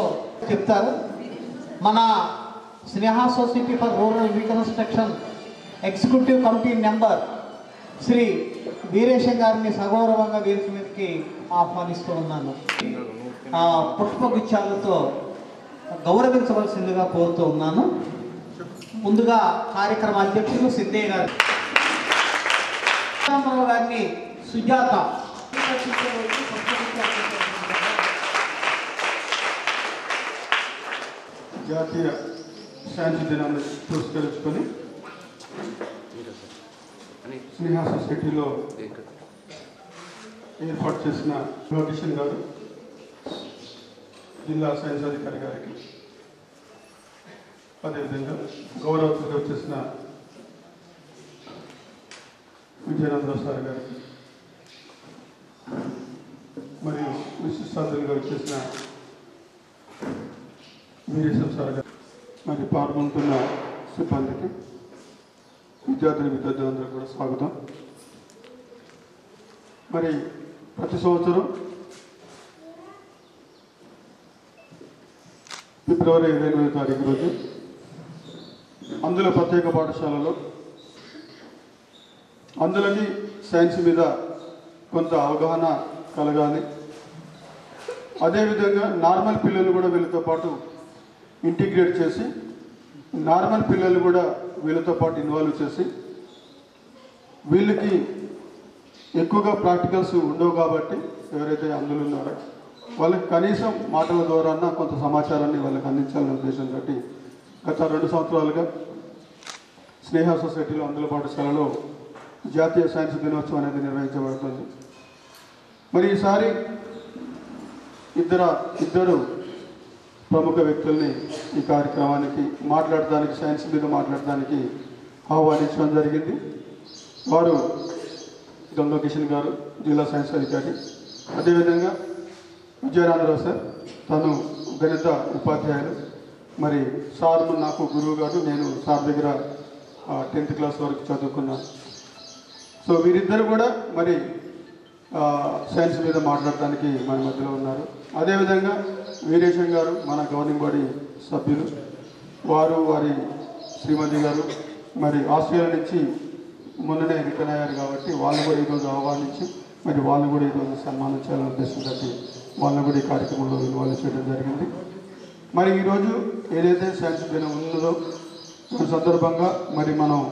చెప్తారు మన Sneha society for rural reconstruction executive committee member Sri Veeresham గారిని సగౌరవంగా వేదిక మీదకి ఆహ్వానిస్తూ ఉన్నాను ఆ పుష్పగుచ్చాలతో గౌరవించవలసిందిగా కోరుతూ ఉన్నాను ముందుగా కార్యక్రమ అధ్యక్షులు సిద్ధయ్య గారు రామారావు గారిని సుజాత జాతీయ శాంతి దినాన్ని పురస్కరించుకొని స్నేహ సొసైటీలో ఏర్పాటు చేసిన కిషన్ గారు జిల్లా సైన్స్ అధికారి గారికి అదేవిధంగా గౌరవతులుగా వచ్చేసిన విజయనందరావు సార్ గారికి మరియు విశిష్టాతులుగా వచ్చేసిన వీరేశం సార్ గారు మరి పాల్గొంటున్న సిబ్బందికి విద్యార్థులు విద్యార్థులందరూ కూడా స్వాగతం మరి ప్రతి సంవత్సరం ఫిబ్రవరి ఇరవై ఎనిమిదో తారీఖు రోజు అందులో ప్రత్యేక పాఠశాలలో అందులోని సైన్స్ మీద కొంత అవగాహన కలగాలి అదేవిధంగా నార్మల్ పిల్లలు కూడా వీళ్ళతో పాటు ఇంటిగ్రేట్ చేసి నార్మల్ పిల్లలు కూడా వీళ్ళతో పాటు ఇన్వాల్వ్ చేసి వీళ్ళకి ఎక్కువగా ప్రాక్టికల్స్ ఉండవు కాబట్టి ఎవరైతే అందులో ఉన్నారో వాళ్ళకి కనీసం మాటల ద్వారా కొంత సమాచారాన్ని వాళ్ళకి అందించాలనే ఉద్దేశంతో గత రెండు సంవత్సరాలుగా స్నేహ సొసైటీలో అందులో పాఠశాలలో జాతీయ సైన్స్ దినోత్సవం అనేది నిర్వహించబడుతుంది మరి ఈసారి ఇద్దరు ఇద్దరు ప్రముఖ వ్యక్తుల్ని ఈ కార్యక్రమానికి మాట్లాడడానికి సైన్స్ మీద మాట్లాడడానికి ఆహ్వానించడం జరిగింది వారు గంగా కిషన్ గారు జిల్లా సైన్స్ అధికారి అదేవిధంగా విజయనాథరావు సార్ తను గణిత ఉపాధ్యాయులు మరి సార్ నాకు గురువు గారు నేను సార్ దగ్గర టెన్త్ క్లాస్ వరకు చదువుకున్నాను సో వీరిద్దరు కూడా మరి ఆ, సైన్స్ మీద మాట్లాడటానికి మన మధ్యలో ఉన్నారు అదేవిధంగా వీరేశం గారు మన గవర్నింగ్ బాడీ సభ్యులు వారు వారి శ్రీమతి గారు మరి ఆస్ట్రేలియా నుంచి మొన్ననే రిటర్న్ అయ్యారు కాబట్టి వాళ్ళు కూడా ఈరోజు ఆహ్వానించి మరి వాళ్ళు కూడా ఈరోజు సన్మానం చేయాలని ఉద్దేశంతో వాళ్ళని కూడా ఈ కార్యక్రమంలో ఇన్వాల్వ్ చేయడం జరిగింది మరి ఈరోజు ఏదైతే సైన్స్ దినం ఉన్నదో దాని సందర్భంగా మరి మనం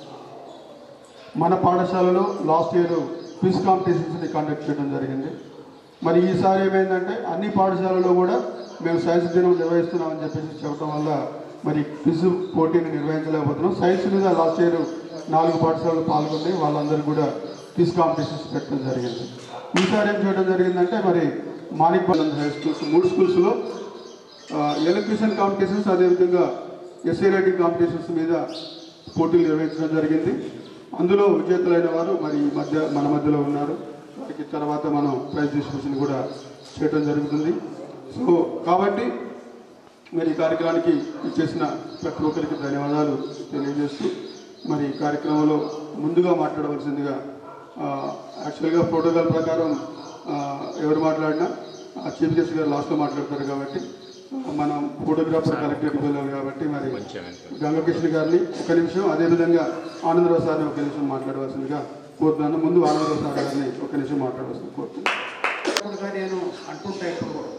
మన పాఠశాలలో లాస్ట్ ఇయర్ క్విజ్ కాంపిటీషన్స్ని కండక్ట్ చేయడం జరిగింది మరి ఈసారి ఏమైందంటే అన్ని పాఠశాలలో కూడా మేము సైన్స్ దినం నిర్వహిస్తున్నామని చెప్పేసి చెప్పడం వల్ల మరి క్విజ్ పోటీని నిర్వహించలేకపోతున్నాం సైన్స్ మీద లాస్ట్ ఇయర్ నాలుగు పాఠశాలలు పాల్గొని వాళ్ళందరూ కూడా క్విజ్ కాంపిటీషన్స్ పెట్టడం జరిగింది ఈసారి ఏం చేయడం జరిగిందంటే మరి మాణిక్ బాలన్ హై స్కూల్స్ మూడు స్కూల్స్లో ఎలక్ట్రిషన్ కాంపిటీషన్స్ అదేవిధంగా ఎస్ఏ రైటింగ్ కాంపిటీషన్స్ మీద పోటీలు నిర్వహించడం జరిగింది అందులో విజేతలైన వారు మరి ఈ మధ్య మన మధ్యలో ఉన్నారు వారికి తర్వాత మనం ప్రైజ్ డిస్ట్రిబ్యూషన్ కూడా చేయడం జరుగుతుంది సో కాబట్టి మరి ఈ కార్యక్రమానికి ఇచ్చేసిన ప్రతి ఒక్కరికి ధన్యవాదాలు తెలియజేస్తూ మరి ఈ కార్యక్రమంలో ముందుగా మాట్లాడవలసిందిగా ఆ, యాక్చువల్గా ప్రోటోకాల్ ప్రకారం ఆ, ఎవరు మాట్లాడినా ఆ చీఫ్ గెస్ట్ గారు లాస్ట్లో మాట్లాడతారు కాబట్టి ఆ, మనం ఫోటోగ్రాఫర్ కలెక్టరేట్కి వెళ్ళాలి కాబట్టి మరి గంగకృష్ణ గారిని ఒక నిమిషం అదేవిధంగా ఆనందరావు సార్ని ఒక నిమిషం మాట్లాడవలసిందిగా కోరుతున్నాను ముందు ఆనందరావు సార్ గారిని ఒక నిమిషం మాట్లాడవలసింది కోరుతున్నాను ఇప్పుడుగా నేను అంటుంటా ఇప్పుడు కూడా.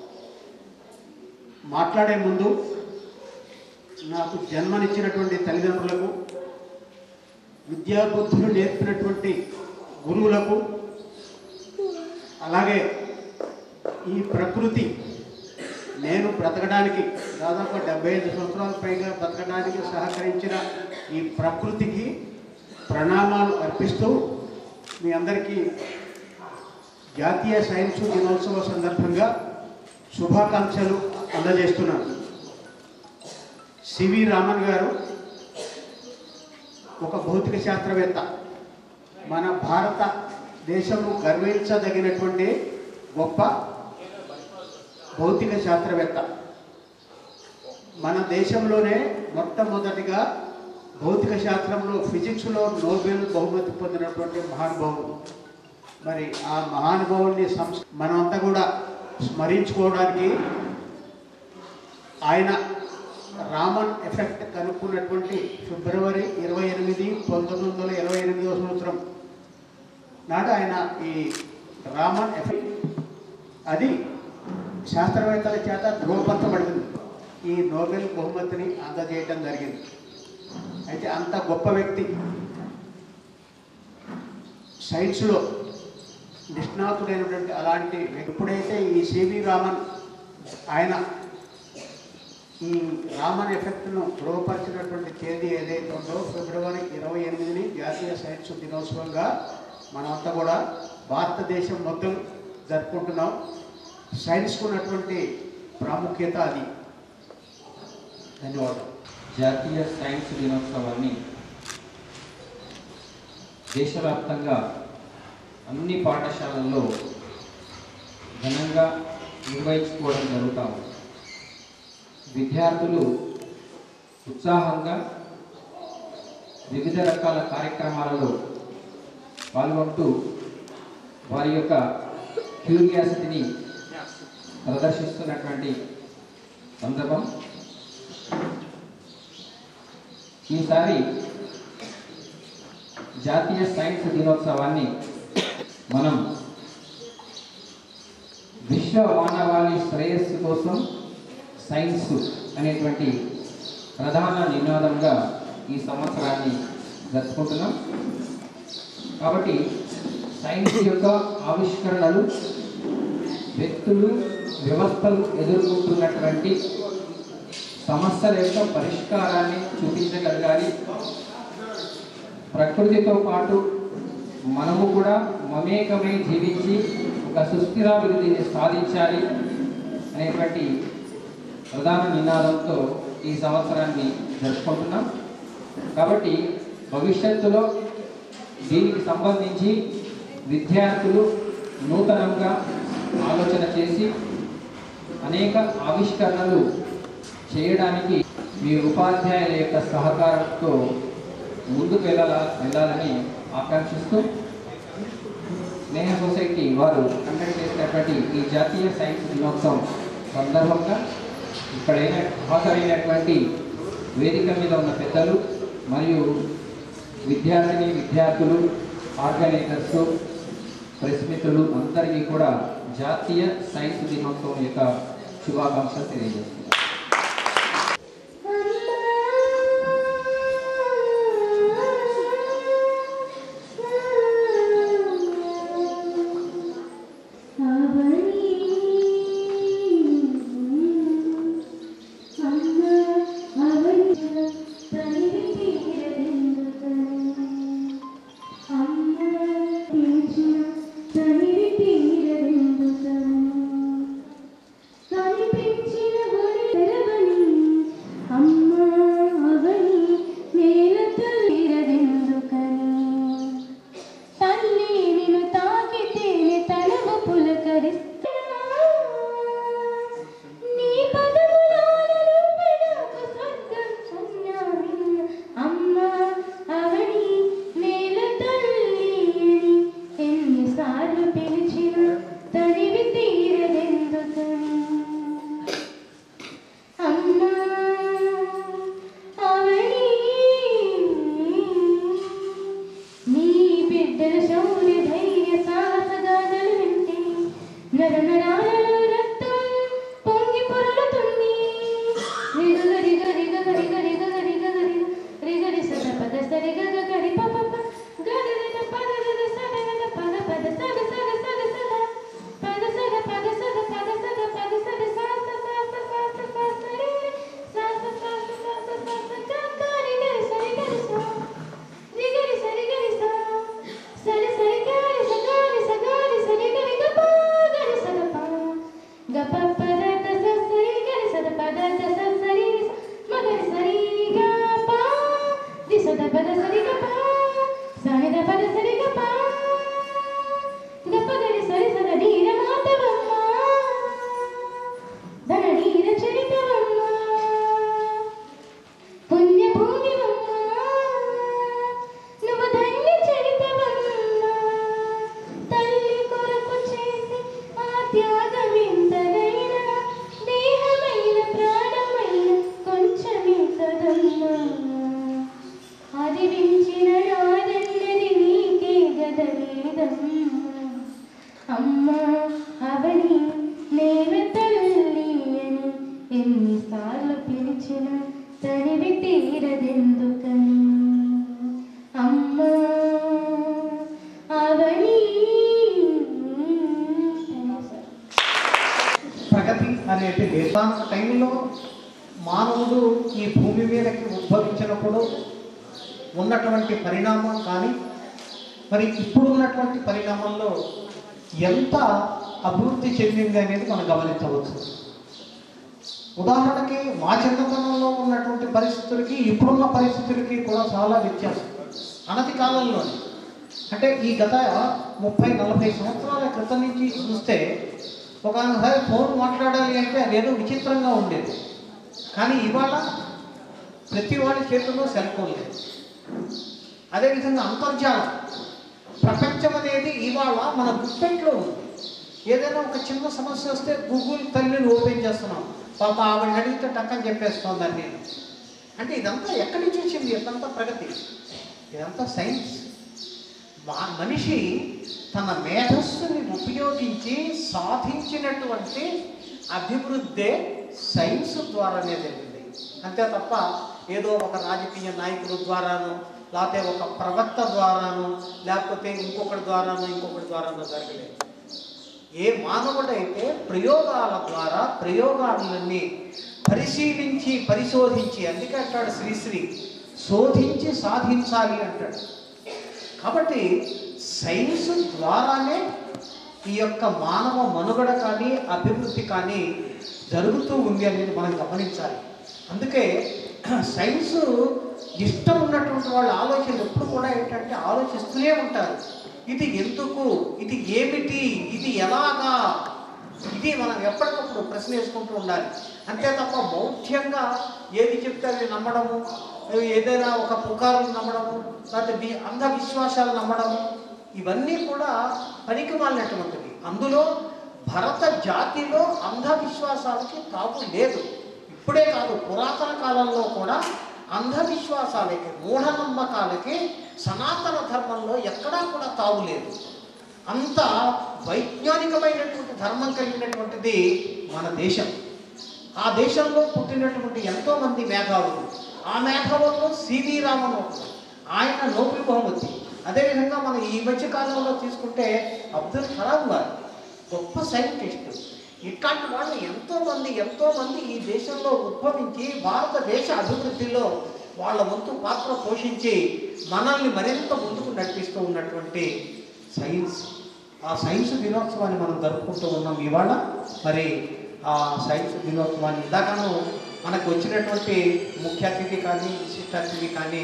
మాట్లాడే ముందు నాకు జన్మనిచ్చినటువంటి తల్లిదండ్రులకు విద్యాబుద్ధులు నేర్పినటువంటి గురువులకు అలాగే ఈ ప్రకృతి నేను బ్రతకడానికి దాదాపు డెబ్బై ఐదు సంవత్సరాల పైగా బ్రతకడానికి సహకరించిన ఈ ప్రకృతికి ప్రణామాలు అర్పిస్తూ మీ అందరికీ జాతీయ సైన్స్ దినోత్సవ సందర్భంగా శుభాకాంక్షలు అందజేస్తున్నాను సివి రామన్ గారు ఒక భౌతిక శాస్త్రవేత్త మన భారత దేశము గర్వించదగినటువంటి గొప్ప భౌతిక శాస్త్రవేత్త మన దేశంలోనే మొట్టమొదటిగా భౌతిక శాస్త్రంలో ఫిజిక్స్లో నోబెల్ బహుమతి పొందినటువంటి మహానుభావుడు మరి ఆ మహానుభావుడిని సంస్ మనమంతా కూడా స్మరించుకోవడానికి ఆయన రామన్ ఎఫెక్ట్ కనుక్కున్నటువంటి ఫిబ్రవరి ఇరవై ఎనిమిది పంతొమ్మిది వందల ఇరవై ఎనిమిదవ సంవత్సరం నాడు ఆయన ఈ రామన్ ఎఫెక్ట్ అది శాస్త్రవేత్తల చేత ధృవపరచబడింది ఈ నోబెల్ బహుమతిని అందజేయడం జరిగింది అయితే అంత గొప్ప వ్యక్తి సైన్స్లో నిష్ణాతుడైనటువంటి అలాంటి ఎప్పుడైతే ఈ సివి రామన్ ఆయన ఈ రామన్ ఎఫెక్ట్ను ధృవపరిచినటువంటి తేదీ ఏదైతే ఉందో ఫిబ్రవరి ఇరవై ఎనిమిదిని జాతీయ సైన్స్ దినోత్సవంగా మనమంతా కూడా భారతదేశం మొత్తం జరుపుకుంటున్నాం సైన్స్కు ఉన్నటువంటి ప్రాముఖ్యత అది ధన్యవాదాలు జాతీయ సైన్స్ దినోత్సవాన్ని దేశవ్యాప్తంగా అన్ని పాఠశాలల్లో ఘనంగా నిర్వహించుకోవడం జరుగుతూ ఉంది విద్యార్థులు ఉత్సాహంగా వివిధ రకాల కార్యక్రమాలలో పాల్గొంటూ వారి యొక్క క్యూరియాసిటీని ప్రదర్శిస్తున్నటువంటి సందర్భం ఈసారి జాతీయ సైన్స్ దినోత్సవాన్ని మనం విశ్వ మానవాళి శ్రేయస్సు కోసం సైన్స్ అనేటువంటి ప్రధాన నినాదంగా ఈ సంవత్సరాన్ని జరుపుకుంటున్నాం కాబట్టి సైన్స్ యొక్క ఆవిష్కరణలు వ్యక్తులు వ్యవస్థలు ఎదుర్కొంటున్నటువంటి సమస్యల యొక్క పరిష్కారాన్ని చూపించగలగాలి ప్రకృతితో పాటు మనము కూడా మమేకమై జీవించి ఒక సుస్థిరాభివృద్ధిని సాధించాలి అనేటువంటి ప్రధాన నినాదంతో ఈ సంవత్సరాన్ని జరుపుకుంటున్నాం కాబట్టి భవిష్యత్తులో దీనికి సంబంధించి విద్యార్థులు నూతనంగా ఆలోచన చేసి అనేక ఆవిష్కరణలు చేయడానికి మీ ఉపాధ్యాయుల యొక్క సహకారంతో ముందుకు వెళ్ళాల వెళ్ళాలని ఆకాంక్షిస్తూ స్నేహ సొసైటీ వారు కండక్ట్ చేసినటువంటి ఈ జాతీయ సైన్స్ దినోత్సవం సందర్భంగా ఇక్కడైన హాజరైనటువంటి వేదిక మీద ఉన్న పెద్దలు మరియు విద్యార్థిని విద్యార్థులు ఆర్గనైజర్స్ ప్రెస్ మిత్రులు అందరికీ కూడా జాతీయ సైన్స్ దినోత్సవం యొక్క శుభాకాంక్షలు తెలియజేస్తున్నారు కనిపించిన గుడి పుట్టినదెందుకని అమ్మా అవని ప్రగతి అనేది వేదాంత టైంలో మానవుడు ఈ భూమి మీదకి ఉద్భవించినప్పుడు ఉన్నటువంటి పరిణామం కానీ మరి ఇప్పుడు ఉన్నటువంటి పరిణామంలో ఎంత అభివృద్ధి చెందింది అనేది మనం గమనించవచ్చు ఉదాహరణకి మా చిన్నతనంలో ఉన్నటువంటి పరిస్థితులకి ఇప్పుడున్న పరిస్థితులకి కూడా చాలా వ్యత్యాసం అనతి కాలంలోనే అంటే ఈ గత ముప్పై నలభై సంవత్సరాల క్రితం నుంచి చూస్తే ఒకసారి ఫోన్ మాట్లాడాలి అంటే అదేదో విచిత్రంగా ఉండేది కానీ ఇవాళ ప్రతి వాడి చేతుల్లో సెల్ ఫోన్ లేదు అదేవిధంగా అంతర్జాలం ప్రపంచం అనేది ఇవాళ మన గుప్పెట్లో ఉంది ఏదైనా ఒక చిన్న సమస్య వస్తే గూగుల్ తల్లిని ఓపెన్ చేస్తున్నాం పాప ఆవిడ అడిగితే టక్కని చెప్పేస్తోంది అని నేను అంటే ఇదంతా ఎక్కడి నుంచి వచ్చింది ఇదంతా ప్రగతి ఇదంతా సైన్స్ మా మనిషి తన మేధస్సుని ఉపయోగించి సాధించినటువంటి అభివృద్ధే సైన్స్ ద్వారానే జరిగింది అంతే తప్ప ఏదో ఒక రాజకీయ నాయకుల ద్వారాను లేకపోతే ఒక ప్రవక్త ద్వారాను లేకపోతే ఇంకొకటి ద్వారాను ఇంకొకటి ద్వారాను జరగలేదు ఏ మానవుడైతే ప్రయోగాల ద్వారా ప్రయోగాలన్నీ పరిశీలించి పరిశోధించి అందుకే అంటాడు శ్రీశ్రీ శోధించి సాధించాలి అంటాడు కాబట్టి సైన్స్ ద్వారానే ఈ యొక్క మానవ మనుగడ కానీ అభివృద్ధి కానీ జరుగుతూ ఉంది అనేది మనం గమనించాలి అందుకే సైన్స్ ఇష్టం ఉన్నటువంటి వాళ్ళ ఆలోచనలు ఎప్పుడు కూడా ఏంటంటే ఆలోచిస్తూనే ఉంటారు ఇది ఎందుకు ఇది ఏమిటి ఇది ఎలాగా ఇది మనం ఎప్పటికప్పుడు ప్రశ్న వేసుకుంటూ ఉండాలి అంతే తప్ప మౌఢ్యంగా ఏది చెప్తే అది నమ్మడము ఏదైనా ఒక పుకారులు నమ్మడము లేకపోతే వి- అంధవిశ్వాసాలు నమ్మడము ఇవన్నీ కూడా పనికి మాలినటువంటివి అందులో భరత జాతిలో అంధవిశ్వాసాలకి తాపు లేదు ఇప్పుడే కాదు పురాతన కాలంలో కూడా అంధవిశ్వాసాలకి మూఢనమ్మకాలకి సనాతన ధర్మంలో ఎక్కడా కూడా తావు లేదు అంత వైజ్ఞానికమైనటువంటి ధర్మం కలిగినటువంటిది మన దేశం ఆ దేశంలో పుట్టినటువంటి ఎంతో మంది మేధావులు ఆ మేధావుల్లో సివి రామన్ ఒకరు. ఆయన నోబెల్ బహుమతి అదేవిధంగా మనం ఈ మధ్య కాలంలో తీసుకుంటే అబ్దుల్ కలాం గారు గొప్ప సైంటిస్ట్ ఇట్లాంటి వాళ్ళు ఎంతో మంది ఎంతో మంది ఈ దేశంలో ఉద్భవించి భారతదేశ అభివృద్ధిలో వాళ్ళ వంతు పాత్ర పోషించి మనల్ని మరింత ముందుకు నడిపిస్తూ ఉన్నటువంటి సైన్స్ ఆ సైన్స్ దినోత్సవాన్ని మనం జరుపుకుంటూ ఉన్నాం ఇవాళ మరి ఆ సైన్స్ దినోత్సవాన్ని ఇందాకను మనకు వచ్చినటువంటి ముఖ్య అతిథి కానీ విశిష్ట అతిథి కానీ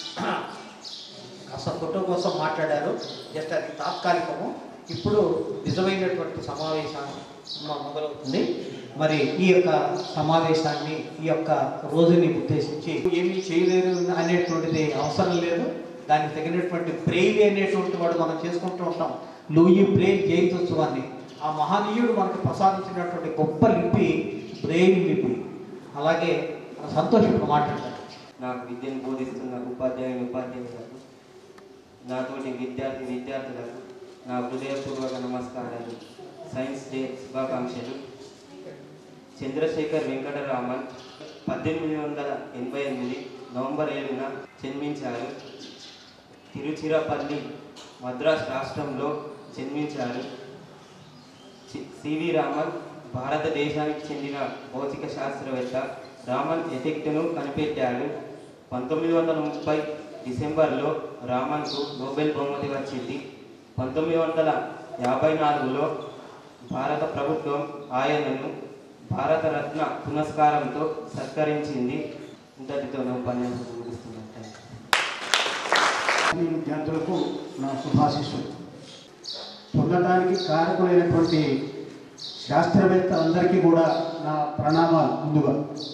కాస్త ఫోటో కోసం మాట్లాడారు జస్ట్ అది తాత్కాలికము ఇప్పుడు నిజమైనటువంటి సమావేశం మ- మొదలవుతుంది మరి ఈ యొక్క సమావేశాన్ని ఈ యొక్క రోజుని ఉద్దేశించి ఏమీ చేయలేరు అనేటువంటిది అవసరం లేదు దానికి తగినటువంటి బ్రెయిల్ అనేటువంటి వాడు మనం చేసుకుంటూ ఉంటాం లూయి బ్రెయిల్ జయంతోత్సవాన్ని ఆ మహనీయుడు మనకు ప్రసాదించినటువంటి గొప్ప లిపి బ్రెయిల్ లిపి అలాగే మన సంతోష్ ఇప్పుడు మాట్లాడతారు నాకు విద్యను బోధిస్తున్న ఉపాధ్యాయుని ఉపాధ్యాయులకు నాతోటి విద్యార్థి విద్యార్థులకు నా హృదయపూర్వక నమస్కారాలు సైన్స్ డే శుభాకాంక్షలు చంద్రశేఖర్ వెంకటరామన్ పద్దెనిమిది వందల ఎనభై ఎనిమిది నవంబర్ ఏడున జన్మించారు తిరుచిరపల్లి మద్రాస్ రాష్ట్రంలో జన్మించారు చి- సివి రామన్ భారతదేశానికి చెందిన భౌతిక శాస్త్రవేత్త రామన్ ఎఫెక్ట్ను కనిపెట్టాడు పంతొమ్మిది వందల ముప్పై డిసెంబర్లో రామన్కు నోబెల్ బహుమతి వచ్చింది పంతొమ్మిది వందల యాభై నాలుగులో భారత ప్రభుత్వం ఆయనను భారతరత్న పురస్కారంతో సత్కరించింది ఇంతటితో నా ఉపన్యాసం ముగిస్తున్నాను థాంక్యూ. ఈ విద్యార్థులకు నా శుభాశిస్సులు పొందడానికి కారకులైనటువంటి శాస్త్రవేత్తలందరికీ కూడా నా ప్రణామాలు ముందుగా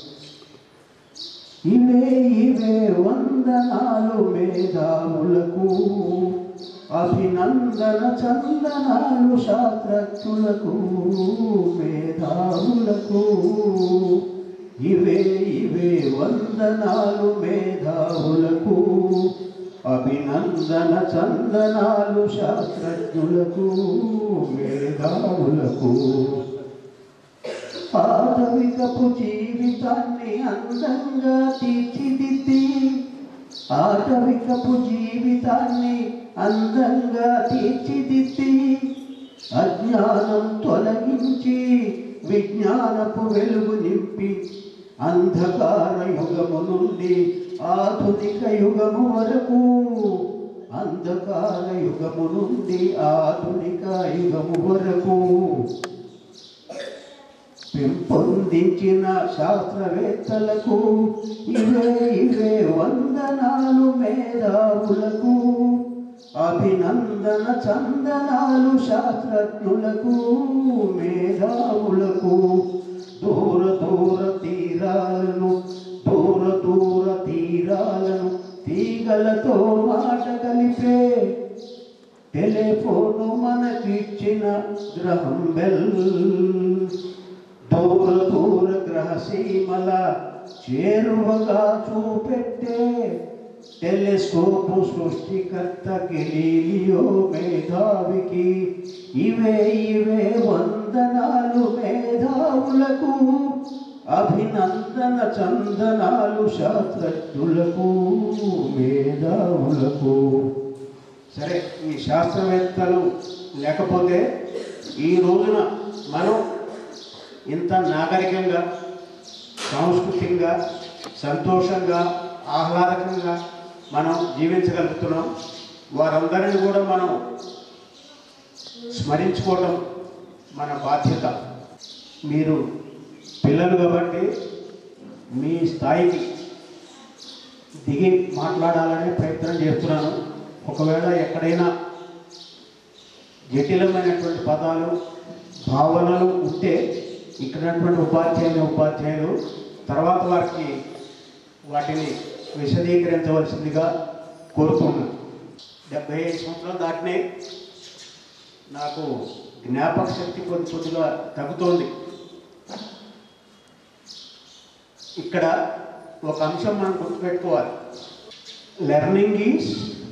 ఇవే ఇవే వందనాలు మేధావులకు అభినందన చందనాలు శాస్త్రజ్ఞులకు మేధావులకు ఇవే ఇవే వందనాలు మేధావులకు అభినందన చందనాలు శాస్త్రజ్ఞులకు మేధావులకు ఆటవికపు జీవితాన్ని అందంగా తీర్చిదిద్ది ఆటవికపు జీవితాన్ని అందంగా తీర్చిదిద్ది అజ్ఞానం తొలగించి విజ్ఞానపు వెలుగు నింపి అంధకార యుగము నుండి ఆధునిక యుగము వరకు అంధకార యుగము నుండి ఆధునిక యుగము వరకు పెంపొందించిన శాస్త్రవేత్తలకు ఇవే ఇవే వందనాలు మేధావులకు అభినందన చందనాలు శాస్త్రజ్ఞులకు మేధావులకు దూర దూర తీరాలను దూర దూర తీరాలను తీగలతో మాట కలిపే టెలిఫోను మనకిచ్చిన గ్రహం బెల్ దూర దూర గ్రహ సీమల చేరువగా చూపెట్టే టెలిస్కోపు సృష్టికర్త గెలీలియో మేధావికి ఇవే ఇవే వందనాలు మేధావులకు అభినందన చందనాలు శాస్త్రజ్ఞులకు మేధావులకు సరే ఈ శాస్త్రవేత్తలు లేకపోతే ఈ రోజున మనం ఇంత నాగరికంగా సాంస్కృతికంగా సంతోషంగా ఆహ్లాదకంగా మనం జీవించగలుగుతున్నాం వారందరిని కూడా మనం స్మరించుకోవడం మన బాధ్యత మీరు పిల్లలు కాబట్టి మీ స్థాయికి దిగి మాట్లాడాలనే ప్రయత్నం చేస్తున్నాను ఒకవేళ ఎక్కడైనా జటిలమైనటువంటి పదాలు భావనలు ఉంటే ఇక్కడ ఉన్నటువంటి ఉపాధ్యాయులు ఉపాధ్యాయులు తర్వాత వారికి వాటిని విశదీకరించవలసిందిగా కోరుతున్నాను డెబ్బై ఐదు సంవత్సరాలు దాటినాయి నాకు జ్ఞాపక శక్తి కొద్ది కొద్దిగా తగ్గుతోంది ఇక్కడ ఒక అంశం మనం గుర్తుపెట్టుకోవాలి learning is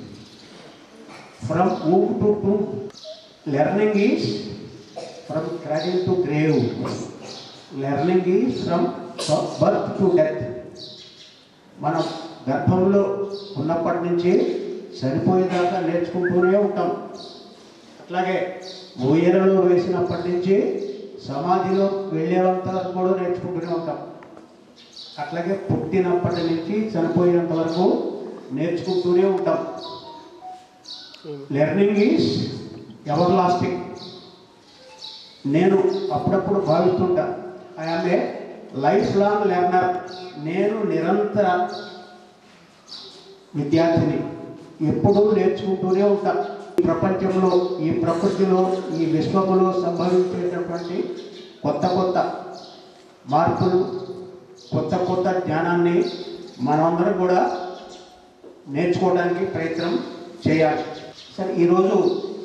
from womb to టూ learning is from cradle to grave learning is from birth to death మనం గర్భంలో ఉన్నప్పటి నుంచి చనిపోయేదాకా నేర్చుకుంటూనే ఉంటాం అట్లాగే ఊయరలో వేసినప్పటి నుంచి సమాధిలో వెళ్ళేంత వరకు కూడా నేర్చుకుంటూనే ఉంటాం అట్లాగే పుట్టినప్పటి నుంచి చనిపోయేంత వరకు నేర్చుకుంటూనే ఉంటాం లెర్నింగ్ ఈజ్ ఎవర్ లాస్టింగ్ నేను అప్పుడప్పుడు భావిస్తుంటా I'm a lifelong learner నేను నిరంతర విద్యార్థిని ఎప్పుడూ నేర్చుకుంటూనే ఉంటా ఈ ప్రపంచంలో ఈ ప్రకృతిలో ఈ విశ్వములో సంభవించేటటువంటి కొత్త కొత్త మార్పులు కొత్త కొత్త జ్ఞానాన్ని మనమందరం కూడా నేర్చుకోవడానికి ప్రయత్నం చేయాలి సరే ఈరోజు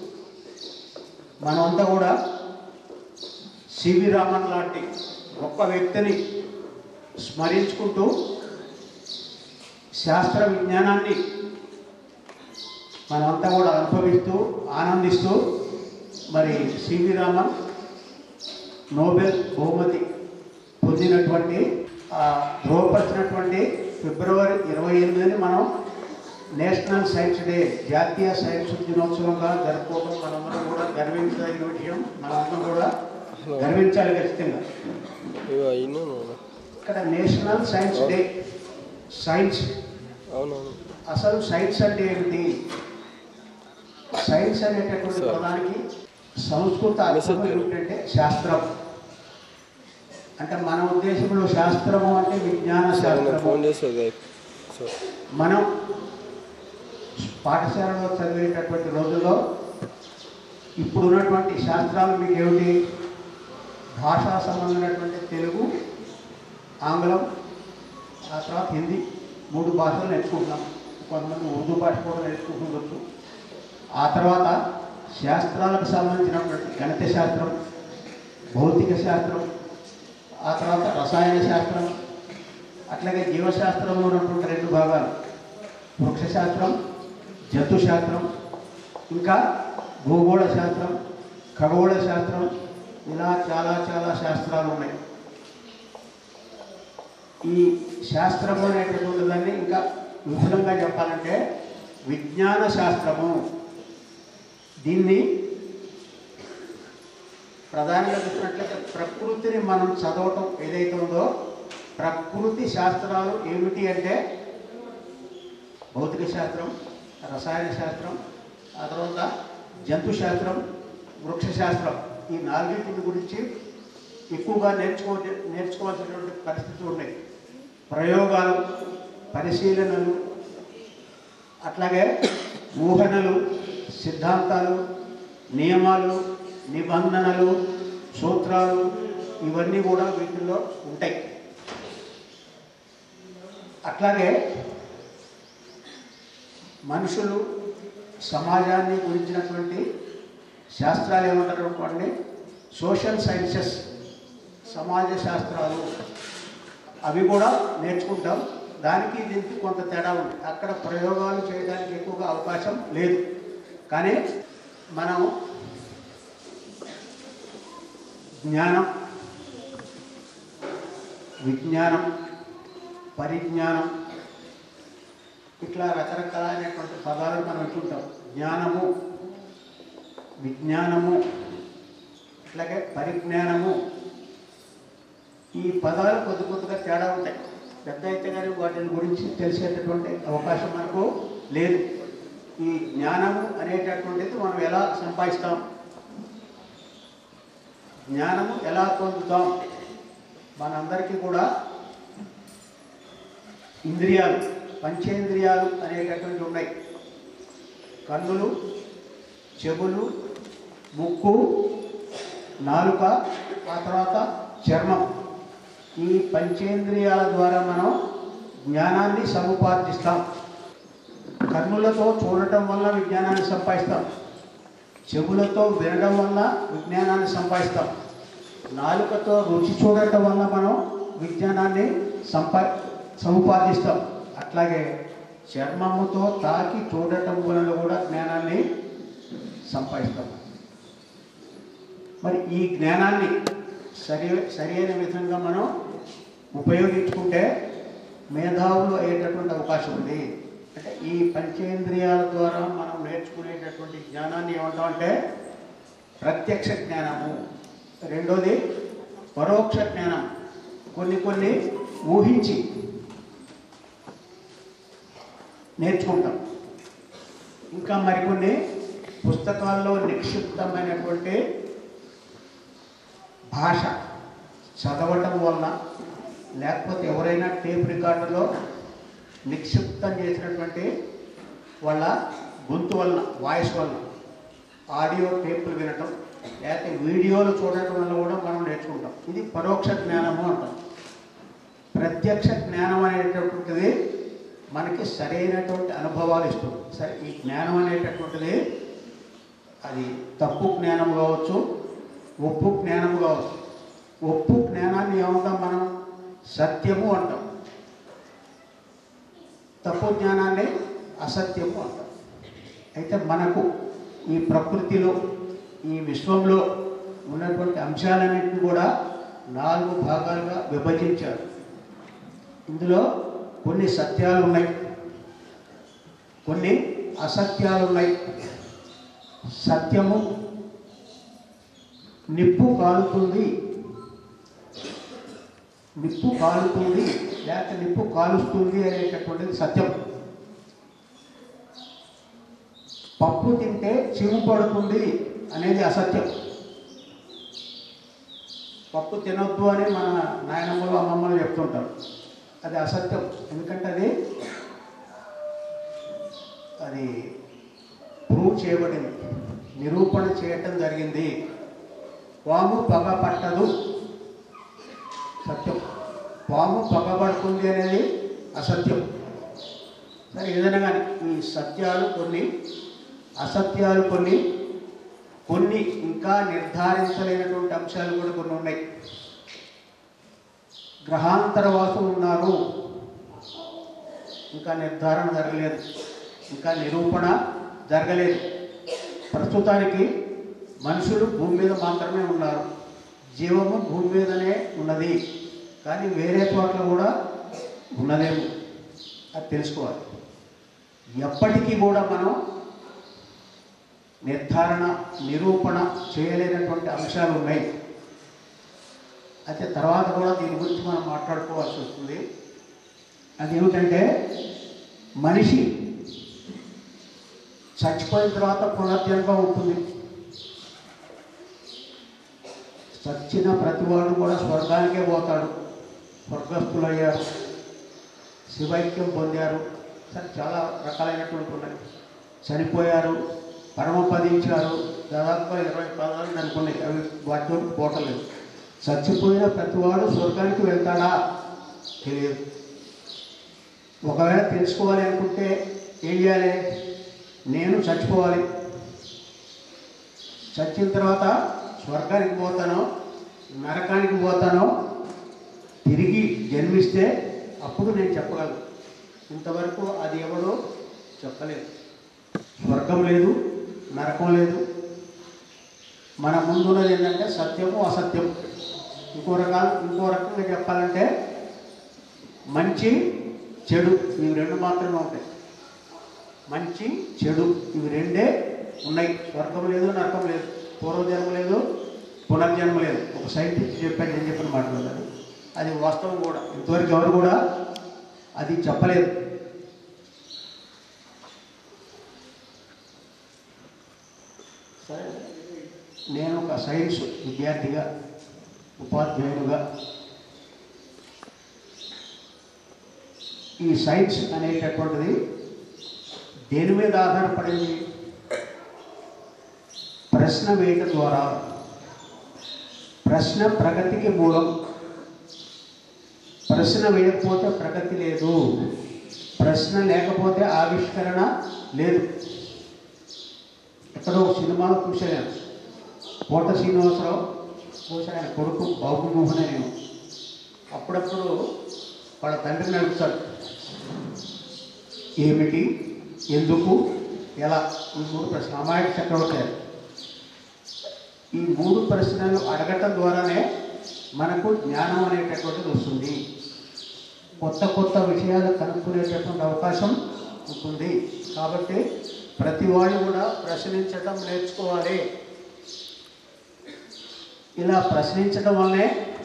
మనమంతా కూడా సివి రామన్ లాంటి గొప్ప వ్యక్తిని స్మరించుకుంటూ శాస్త్ర విజ్ఞానాన్ని మనమంతా కూడా అనుభవిస్తూ ఆనందిస్తూ మరి సివి రామన్ నోబెల్ బహుమతి పొందినటువంటి ఆ, ధృవపరిచినటువంటి ఫిబ్రవరి ఇరవై ఎనిమిదిని మనం నేషనల్ సైన్స్ డే జాతీయ సైన్స్ దినోత్సవంగా జరుపుకోవడం మనందరం కూడా గర్వించదగిన విషయం మనందరం కూడా గర్వించాలి ఖచ్చితంగా ఇగో అయినా ఇక్కడ నేషనల్ సైన్స్ డే సైన్స్ అవునవును అసలు సైన్స్ అంటే ఏమిటి సైన్స్ అనేటటువంటి Sir. పదానికి సంస్కృత అర్థం Message చేయండి. ఏమిటంటే శాస్త్రం అంటే మన ఉద్దేశంలో శాస్త్రము అంటే విజ్ఞాన నేను శాస్త్రము ఫోన్ చేసేది సో మనం పాఠశాలలో చదివేటటువంటి రోజుల్లో ఇప్పుడు ఉన్నటువంటి శాస్త్రాలు మీకు ఏమిటి భాషా సంబంధమైనటువంటి తెలుగు ఆంగ్లం ఆ తర్వాత హిందీ మూడు భాషలు నేర్చుకుంటున్నాం కొంతమంది ఉర్దూ భాష కూడా నేర్చుకుంటుండొచ్చు ఆ తర్వాత శాస్త్రాలకు సంబంధించినటువంటి గణిత శాస్త్రం భౌతిక శాస్త్రం ఆ తర్వాత రసాయన శాస్త్రం అట్లాగే జీవశాస్త్రంలో ఉన్నటువంటి రెండు భాగాలు వృక్షశాస్త్రం జంతు శాస్త్రం ఇంకా భూగోళ శాస్త్రం ఖగోళ శాస్త్రం ఇలా చాలా చాలా శాస్త్రాలు ఉన్నాయి ఈ శాస్త్రము అనేటటువంటి దాన్ని ఇంకా విపులంగా చెప్పాలంటే విజ్ఞాన శాస్త్రము దీన్ని ప్రధానంగా చూసినట్లయితే ప్రకృతిని మనం చదవటం ఏదైతే ఉందో ప్రకృతి శాస్త్రాలు ఏమిటి అంటే భౌతిక శాస్త్రం రసాయన శాస్త్రం ఆ తర్వాత జంతు శాస్త్రం వృక్ష శాస్త్రం ఈ నాలుగింటి గురించి ఎక్కువగా నేర్చుకో నేర్చుకోవాల్సినటువంటి పరిస్థితులు ఉన్నాయి ప్రయోగాలు పరిశీలనలు అట్లాగే ఊహనలు సిద్ధాంతాలు నియమాలు నిబంధనలు సూత్రాలు ఇవన్నీ కూడా వీటిల్లో ఉంటాయి అట్లాగే మనుషులు సమాజాన్ని గురించినటువంటి శాస్త్రాలు ఏమంటారు అనుకోండి సోషల్ సైన్సెస్ సమాజ శాస్త్రాలు అవి కూడా నేర్చుకుంటాం దానికి దీనికి కొంత తేడా ఉంది అక్కడ ప్రయోగాలు చేయడానికి ఎక్కువగా అవకాశం లేదు కానీ మనం జ్ఞానం విజ్ఞానం పరిజ్ఞానం ఇట్లా రకరకాలైనటువంటి పదాలు మనం వింటుంటాం జ్ఞానము విజ్ఞానము అట్లాగే పరిజ్ఞానము ఈ పదాలు కొద్ది కొద్దిగా తేడా ఉంటాయి పెద్ద అయితే కానీ వాటిని గురించి తెలిసేటటువంటి అవకాశం మనకు లేదు ఈ జ్ఞానము అనేటటువంటిది మనం ఎలా సంపాదిస్తాం జ్ఞానము ఎలా పొందుతాం మనందరికీ కూడా ఇంద్రియాలు పంచేంద్రియాలు అనేటటువంటి ఉన్నాయి కన్నులు చెవులు ముక్కు నాలుక ఆ తర్వాత చర్మం ఈ పంచేంద్రియాల ద్వారా మనం జ్ఞానాన్ని సముపార్జిస్తాం కన్నులతో చూడటం వల్ల విజ్ఞానాన్ని సంపాదిస్తాం చెవులతో వినడం వల్ల విజ్ఞానాన్ని సంపాదిస్తాం నాలుకతో రుచి చూడటం వల్ల మనం విజ్ఞానాన్ని సంపా సముపార్జిస్తాం అట్లాగే చర్మముతో తాకి చూడటం వలన కూడా జ్ఞానాన్ని సంపాదిస్తాం మరి ఈ జ్ఞానాన్ని సరి సరి అయిన విధంగా మనం ఉపయోగించుకుంటే మేధావులు అయ్యేటటువంటి అవకాశం ఉంది అంటే ఈ పంచేంద్రియాల ద్వారా మనం నేర్చుకునేటటువంటి జ్ఞానాన్ని ఏమంటామంటే ప్రత్యక్ష జ్ఞానము రెండోది పరోక్ష జ్ఞానం కొన్ని కొన్ని ఊహించి నేర్చుకుంటాం ఇంకా మరికొన్ని పుస్తకాల్లో నిక్షిప్తమైనటువంటి భాష చదవటం వలన లేకపోతే ఎవరైనా టేప్ రికార్డులో నిక్షిప్తం చేసినటువంటి వాళ్ళ గొంతు వలన వాయిస్ వలన ఆడియో టేపులు వినటం లేకపోతే వీడియోలు చూడటం వల్ల కూడా మనం నేర్చుకుంటాం ఇది పరోక్ష జ్ఞానము అంటాం ప్రత్యక్ష జ్ఞానం అనేటటువంటిది మనకి సరైనటువంటి అనుభవాలు ఇస్తుంది సరే ఈ జ్ఞానం అనేటటువంటిది అది తప్పు జ్ఞానం కావచ్చు ఒప్పు జ్ఞానం కావచ్చు ఒప్పు జ్ఞానాన్ని ఏమంటాం మనం సత్యము అంటాం తప్పు జ్ఞానాన్ని అసత్యము అంటాం అయితే మనకు ఈ ప్రకృతిలో ఈ విశ్వంలో ఉన్నటువంటి అంశాలన్నింటినీ కూడా నాలుగు భాగాలుగా విభజించారు ఇందులో కొన్ని సత్యాలు ఉన్నాయి కొన్ని అసత్యాలు ఉన్నాయి సత్యము నిప్పు కాలుతుంది నిప్పు కాలుతుంది లేకపోతే నిప్పు కాలుస్తుంది అనేటటువంటిది సత్యం పప్పు తింటే చిము పడుతుంది అనేది అసత్యం పప్పు తినొద్దు అని మన నాయనమ్మలు అమ్మమ్మలు చెప్తుంటారు అది అసత్యం ఎందుకంటే అది అది ప్రూవ్ చేయబడింది నిరూపణ చేయటం జరిగింది పాము పగ పట్టదు సత్యం పాము పగబడుతుంది అనేది అసత్యం సరే ఏదైనా కానీ ఈ సత్యాలు కొన్ని అసత్యాలు కొన్ని కొన్ని ఇంకా నిర్ధారించలేనటువంటి అంశాలు కూడా కొన్ని ఉన్నాయి గ్రహాంతరవాసులు ఉన్నారు ఇంకా నిర్ధారణ జరగలేదు ఇంకా నిరూపణ జరగలేదు ప్రస్తుతానికి మనుషులు భూమి మీద మాత్రమే ఉన్నారు జీవము భూమి మీదనే ఉన్నది కానీ వేరే చోట్ల కూడా ఉన్నదేమో అది తెలుసుకోవాలి ఎప్పటికీ కూడా మనం నిర్ధారణ నిరూపణ చేయలేనటువంటి అంశాలు ఉన్నాయి అయితే తర్వాత కూడా దీని గురించి మనం మాట్లాడుకోవాల్సి వస్తుంది అదేమిటంటే మనిషి చచ్చిపోయిన తర్వాత పునర్జన్మ ఉంటుంది చచ్చిన ప్రతివాడు కూడా స్వర్గానికే పోతాడు స్వర్గస్థులయ్యారు శివైక్యం పొందారు సరే చాలా రకాలైనటువంటి ఉన్నాయి చనిపోయారు పరమపదించారు దాదాపుగా ఇరవై పదాలు అనుకున్నాయి అవి వాటితో పోటలేదు చచ్చిపోయిన ప్రతివాడు స్వర్గానికి వెళ్తాడా తెలియదు ఒకవేళ తెలుసుకోవాలి అనుకుంటే ఏం చేయాలి నేను చచ్చిపోవాలి చచ్చిన తర్వాత స్వర్గానికి పోతానో నరకానికి పోతానో తిరిగి జన్మిస్తే అప్పుడు నేను చెప్పగలను ఇంతవరకు అది ఎవడో చెప్పలేదు స్వర్గం లేదు నరకం లేదు మన ముందున్నది ఏంటంటే సత్యము అసత్యం ఇంకో రకాల ఇంకో రకంగా చెప్పాలంటే మంచి చెడు ఇవి రెండు మాత్రమే ఉంటాయి మంచి చెడు ఇవి రెండే ఉన్నాయి స్వర్గం లేదు నరకం లేదు పూర్వజన్మ లేదు పునర్జన్మ లేదు ఒక సైంటిస్ట్ చెప్పాడు నేను చెప్పిన మాట్లాడారు అది వాస్తవం కూడా ఇంతవరకు ఎవరు కూడా అది చెప్పలేదు సరే నేను ఒక సైన్స్ విద్యార్థిగా ఉపాధ్యాయులుగా ఈ సైన్స్ అనేటటువంటిది దేని మీద ఆధారపడింది ప్రశ్న వేయడం ద్వారా ప్రశ్న ప్రగతికి మూలం ప్రశ్న వేయకపోతే ప్రగతి లేదు ప్రశ్న లేకపోతే ఆవిష్కరణ లేదు ఎక్కడో సినిమాలో చూశాను కోట శ్రీనివాసరావు చూశాను ఆయన కొడుకు బాబు మోహన్ నేను అప్పుడప్పుడు వాళ్ళ తండ్రిని అడుగుతాడు ఏమిటి ఎందుకు ఎలా ఈ మూడు ప్రశ్న అమాయక చక్రవర్తి ఈ మూడు ప్రశ్నలు అడగటం ద్వారానే మనకు జ్ఞానం అనేటటువంటిది వస్తుంది కొత్త కొత్త విషయాలు కనుక్కునేటటువంటి అవకాశం ఉంటుంది కాబట్టి ప్రతి వాళ్ళు కూడా ప్రశ్నించడం నేర్చుకోవాలి ఇలా ప్రశ్నించడం వల్లే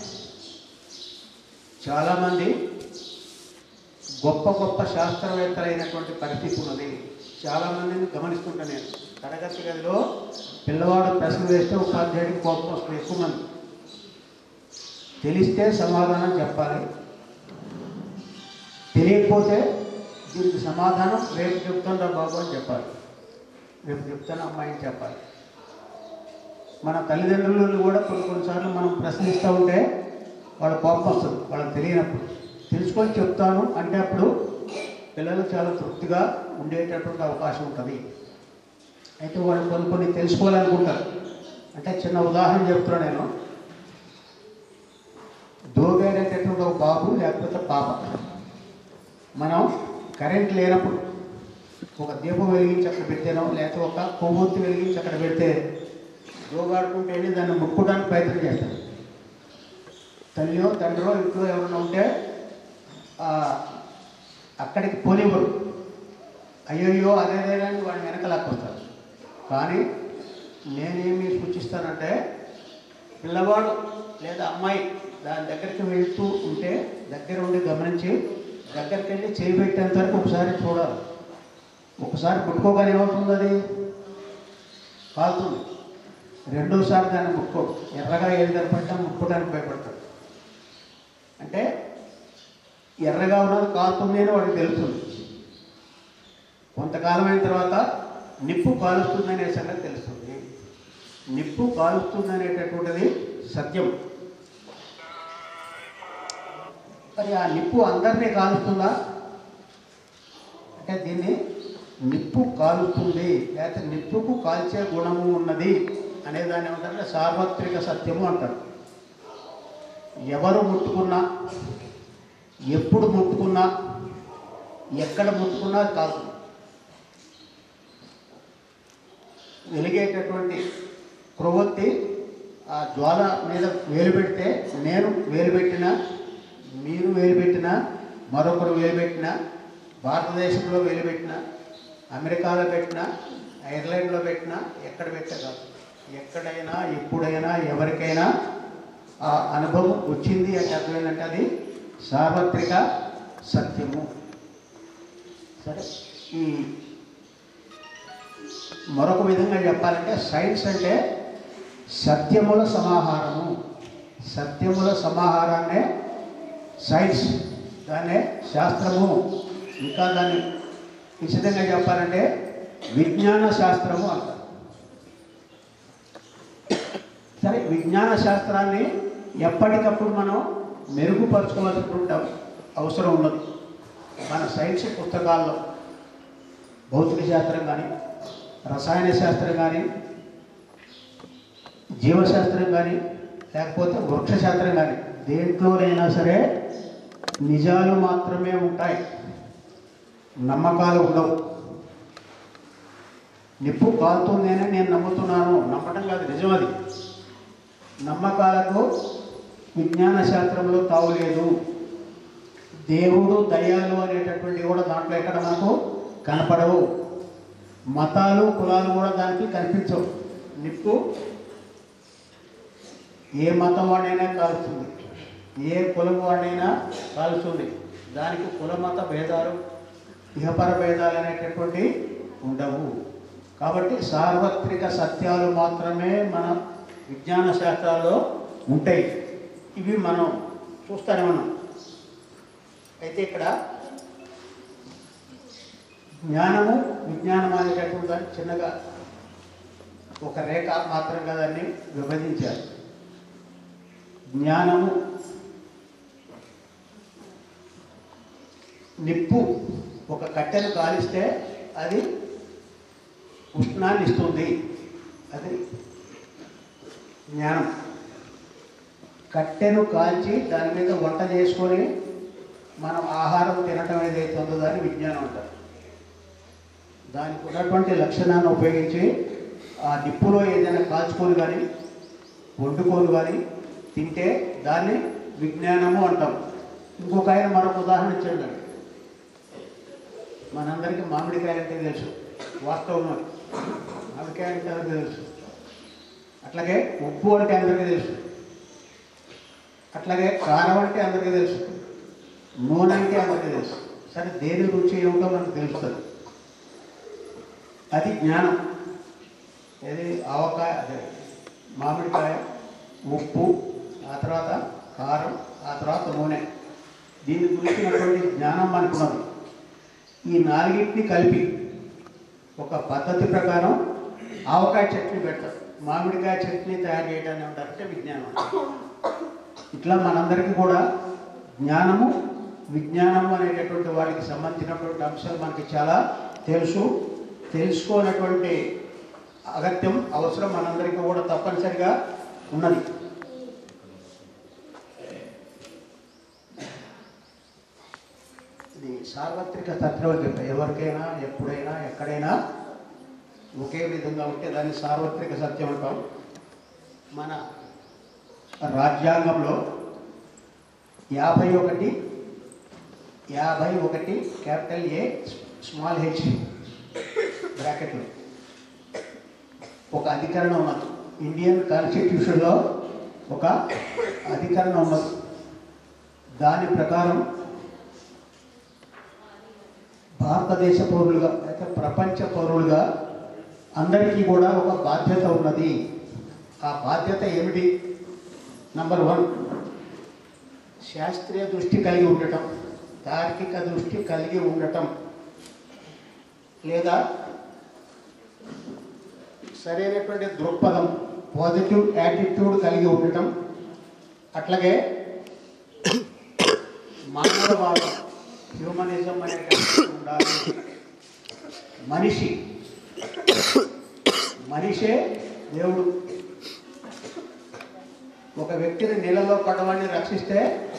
చాలామంది గొప్ప గొప్ప శాస్త్రవేత్తలైనటువంటి పరిస్థితి ఉన్నది చాలామందిని గమనిస్తుంటా నేను తరగతి గదిలో పిల్లవాడు ప్రశ్న వేస్తే ఉపాధ్యాయుడికి కోపం వస్తుంది ఎక్కువ మంది తెలిస్తే సమాధానం చెప్పాలి తెలియకపోతే దీనికి సమాధానం రేపు చెప్తాను బాబు అని చెప్పాలి రేపు చెప్తాను అమ్మాయిని చెప్పాలి మన తల్లిదండ్రులను కూడా కొన్ని కొన్నిసార్లు మనం ప్రశ్నిస్తూ ఉంటే వాళ్ళ కోపం వస్తుంది వాళ్ళకి తెలియనప్పుడు తెలుసుకొని చెప్తాను అంటే అప్పుడు పిల్లలు చాలా తృప్తిగా ఉండేటటువంటి అవకాశం ఉంటుంది అయితే వాళ్ళు కొన్ని కొన్ని తెలుసుకోవాలనుకుంటారు అంటే చిన్న ఉదాహరణ చెప్తున్నాను నేను దోగైనటువంటి ఒక బాబు లేకపోతే పాప మనం కరెంట్ లేనప్పుడు ఒక దీపం వెలిగించి అక్కడ పెట్టానో లేకపోతే ఒక కొవ్వొత్తి వెలిగించి అక్కడ పెడితే దోగాడుకుంటే వెళ్ళి దాన్ని ముట్టుకోవడానికి ప్రయత్నం చేస్తాడు తల్లియో తండ్రో ఇంట్లో ఎవరైనా ఉంటే ఆ, అక్కడికి పోనివ్వరు అయ్యయ్యో అదేదేనని వాడిని వెనక లాక్కొస్తారు కానీ నేనేమి సూచిస్తానంటే పిల్లవాడు లేదా అమ్మాయి దాని దగ్గరికి వెళ్తూ ఉంటే దగ్గర ఉండి గమనించి దగ్గరికి వెళ్ళి చేయి పెట్టేంత వరకు ఒకసారి చూడాలి ఒకసారి ముట్టుకోగానే ఏమవుతుంది అది కాలుతుంది రెండోసారి దాన్ని ముట్టుకో ఎర్రగా ఏది కనపడ్డా ముట్టుకోవడానికి భయపడతాడు అంటే ఎర్రగా ఉన్నది కాలుతుంది అని వాడికి తెలుస్తుంది కొంతకాలం అయిన తర్వాత నిప్పు కాలుస్తుంది అనే సంగతి తెలుస్తుంది నిప్పు కాలుస్తుంది అనేటటువంటిది సత్యం మరి ఆ నిప్పు అందరినీ కాలుస్తుందా అంటే దీన్ని నిప్పు కాలుస్తుంది లేకపోతే నిప్పుకు కాల్చే గుణము ఉన్నది అనే దాన్ని ఏమంటారంటే సార్వత్రిక సత్యము అంటారు ఎవరు ముట్టుకున్నా ఎప్పుడు ముట్టుకున్నా ఎక్కడ ముట్టుకున్నా అది కాలుతుంది వెలిగేటటువంటి క్రొవ్వొత్తి ఆ జ్వాల మీద వేలు పెడితే నేను వేలు పెట్టినా మీరు వేలు పెట్టినా మరొకరు వేలు పెట్టినా భారతదేశంలో వేలు పెట్టినా అమెరికాలో పెట్టినా ఐర్లాండ్లో పెట్టినా ఎక్కడ పెట్టా కాదు ఎక్కడైనా ఎప్పుడైనా ఎవరికైనా ఆ అనుభవం వచ్చింది అంటే అర్థం ఏంటంటే అది సార్వత్రిక సత్యము సరే ఈ మరొక విధంగా చెప్పాలంటే సైన్స్ అంటే సత్యముల సమాహారము సత్యముల సమాహారాన్నే సైన్స్ దాన్నే శాస్త్రము ఇంకా దాన్ని నిశ్చితంగా చెప్పాలంటే విజ్ఞాన శాస్త్రము అంటారు సరే విజ్ఞాన శాస్త్రాన్ని ఎప్పటికప్పుడు మనం మెరుగుపరచుకోవాల్సిన అవసరం ఉన్నది మన సైన్స్ పుస్తకాల్లో భౌతిక శాస్త్రం కానీ రసాయన శాస్త్రం కానీ జీవశాస్త్రం కానీ లేకపోతే వృక్షశాస్త్రం కానీ దేంట్లోనైనా సరే నిజాలు మాత్రమే ఉంటాయి నమ్మకాలు ఉండవు నిప్పు కాలుతుందని నేను నమ్ముతున్నాను నమ్మటం కాదు నిజం అది నమ్మకాలకు విజ్ఞాన శాస్త్రంలో తావులేదు దేవుడు దయాలు అనేటటువంటివి కూడా దాంట్లో ఎక్కడ మనకు కనపడవు మతాలు కులాలు కూడా దానికి కనిపించవు నిప్పు ఏ మతం వాడినైనా కాలుస్తుంది ఏ కులం వాడినైనా కాలుస్తుంది దానికి కుల మత భేదాలు ఇహపర భేదాలు అనేటటువంటి ఉండవు కాబట్టి సార్వత్రిక సత్యాలు మాత్రమే మన విజ్ఞాన శాస్త్రాల్లో ఉంటాయి ఇవి మనం చూస్తూనే ఉన్నాం అయితే ఇక్కడ జ్ఞానము విజ్ఞానం అనేటటువంటి దాన్ని చిన్నగా ఒక రేఖ మాత్రంగా దాన్ని విభజించారు జ్ఞానము నిప్పు ఒక కట్టెను కాలిస్తే అది ఉష్ణాన్ని ఇస్తుంది అది జ్ఞానం కట్టెను కాల్చి దాని మీద వంట చేసుకొని మనం ఆహారం తినటం ఏదైతే ఉందో దాన్ని విజ్ఞానం అంటారు దానికి ఉన్నటువంటి లక్షణాన్ని ఉపయోగించి ఆ నిప్పులో ఏదైనా కాల్చుకొని కానీ వండుకొని కానీ తింటే దాన్ని విజ్ఞానము అంటాం ఇంకొక ఆయన మరొక ఉదాహరణ ఇచ్చాడు మనందరికీ మామిడికాయ అంటే తెలుసు వాస్తవం అది. మామిడికాయ అంటే అందరికీ తెలుసు అట్లాగే ఉప్పు అంటే అందరికీ తెలుసు అట్లాగే కారం అంటే అందరికీ తెలుసు నూనె అంటే అందరికీ తెలుసు సరే దేని రుచి ఏమిటో మనకు తెలుస్తుంది అది జ్ఞానం ఏది ఆవకాయ అదే మామిడికాయ ఉప్పు ఆ తర్వాత కారం ఆ తర్వాత నూనె దీని గురించినటువంటి జ్ఞానం మనకున్నది ఈ నాలుగింటిని కలిపి ఒక పద్ధతి ప్రకారం ఆవకాయ చట్నీ పెడతారు మామిడికాయ చట్నీ తయారు చేయడాన్ని ఉంటారంటే విజ్ఞానం అంటారు. ఇట్లా మనందరికీ కూడా జ్ఞానము విజ్ఞానము అనేటటువంటి వాటికి సంబంధించినటువంటి అంశాలు మనకి చాలా తెలుసు తెలుసుకోనటువంటి అగత్యం అవసరం మనందరికీ కూడా తప్పనిసరిగా ఉన్నది ఇది సార్వత్రిక తత్వం అని చెప్పారు ఎవరికైనా ఎప్పుడైనా ఎక్కడైనా ఒకే విధంగా ఉంటే దాన్ని సార్వత్రిక సత్యం అంటాం మన రాజ్యాంగంలో యాభై ఒకటి యాభై ఒకటి క్యాపిటల్ ఏ స్మాల్ హెచ్ బ్రాకెట్లో ఒక అధికరణం ఉన్నది ఇండియన్ కాన్స్టిట్యూషన్లో ఒక అధికరణం ఉన్నది దాని ప్రకారం భారతదేశ పౌరులుగా లేకపోతే ప్రపంచ పౌరులుగా అందరికీ కూడా ఒక బాధ్యత ఉన్నది ఆ బాధ్యత ఏమిటి నంబర్ వన్ శాస్త్రీయ దృష్టి కలిగి ఉండటం తార్కిక దృష్టి కలిగి ఉండటం లేదా సరైనటువంటి దృక్పథం పాజిటివ్ యాటిట్యూడ్ కలిగి ఉండటం అట్లాగే మానవవాదం హ్యూమనిజం అనేటువంటి ఉండాలి మనిషి మనిషే దేవుడు ఒక వ్యక్తిని నీళ్ళలో పడవాడిని రక్షిస్తే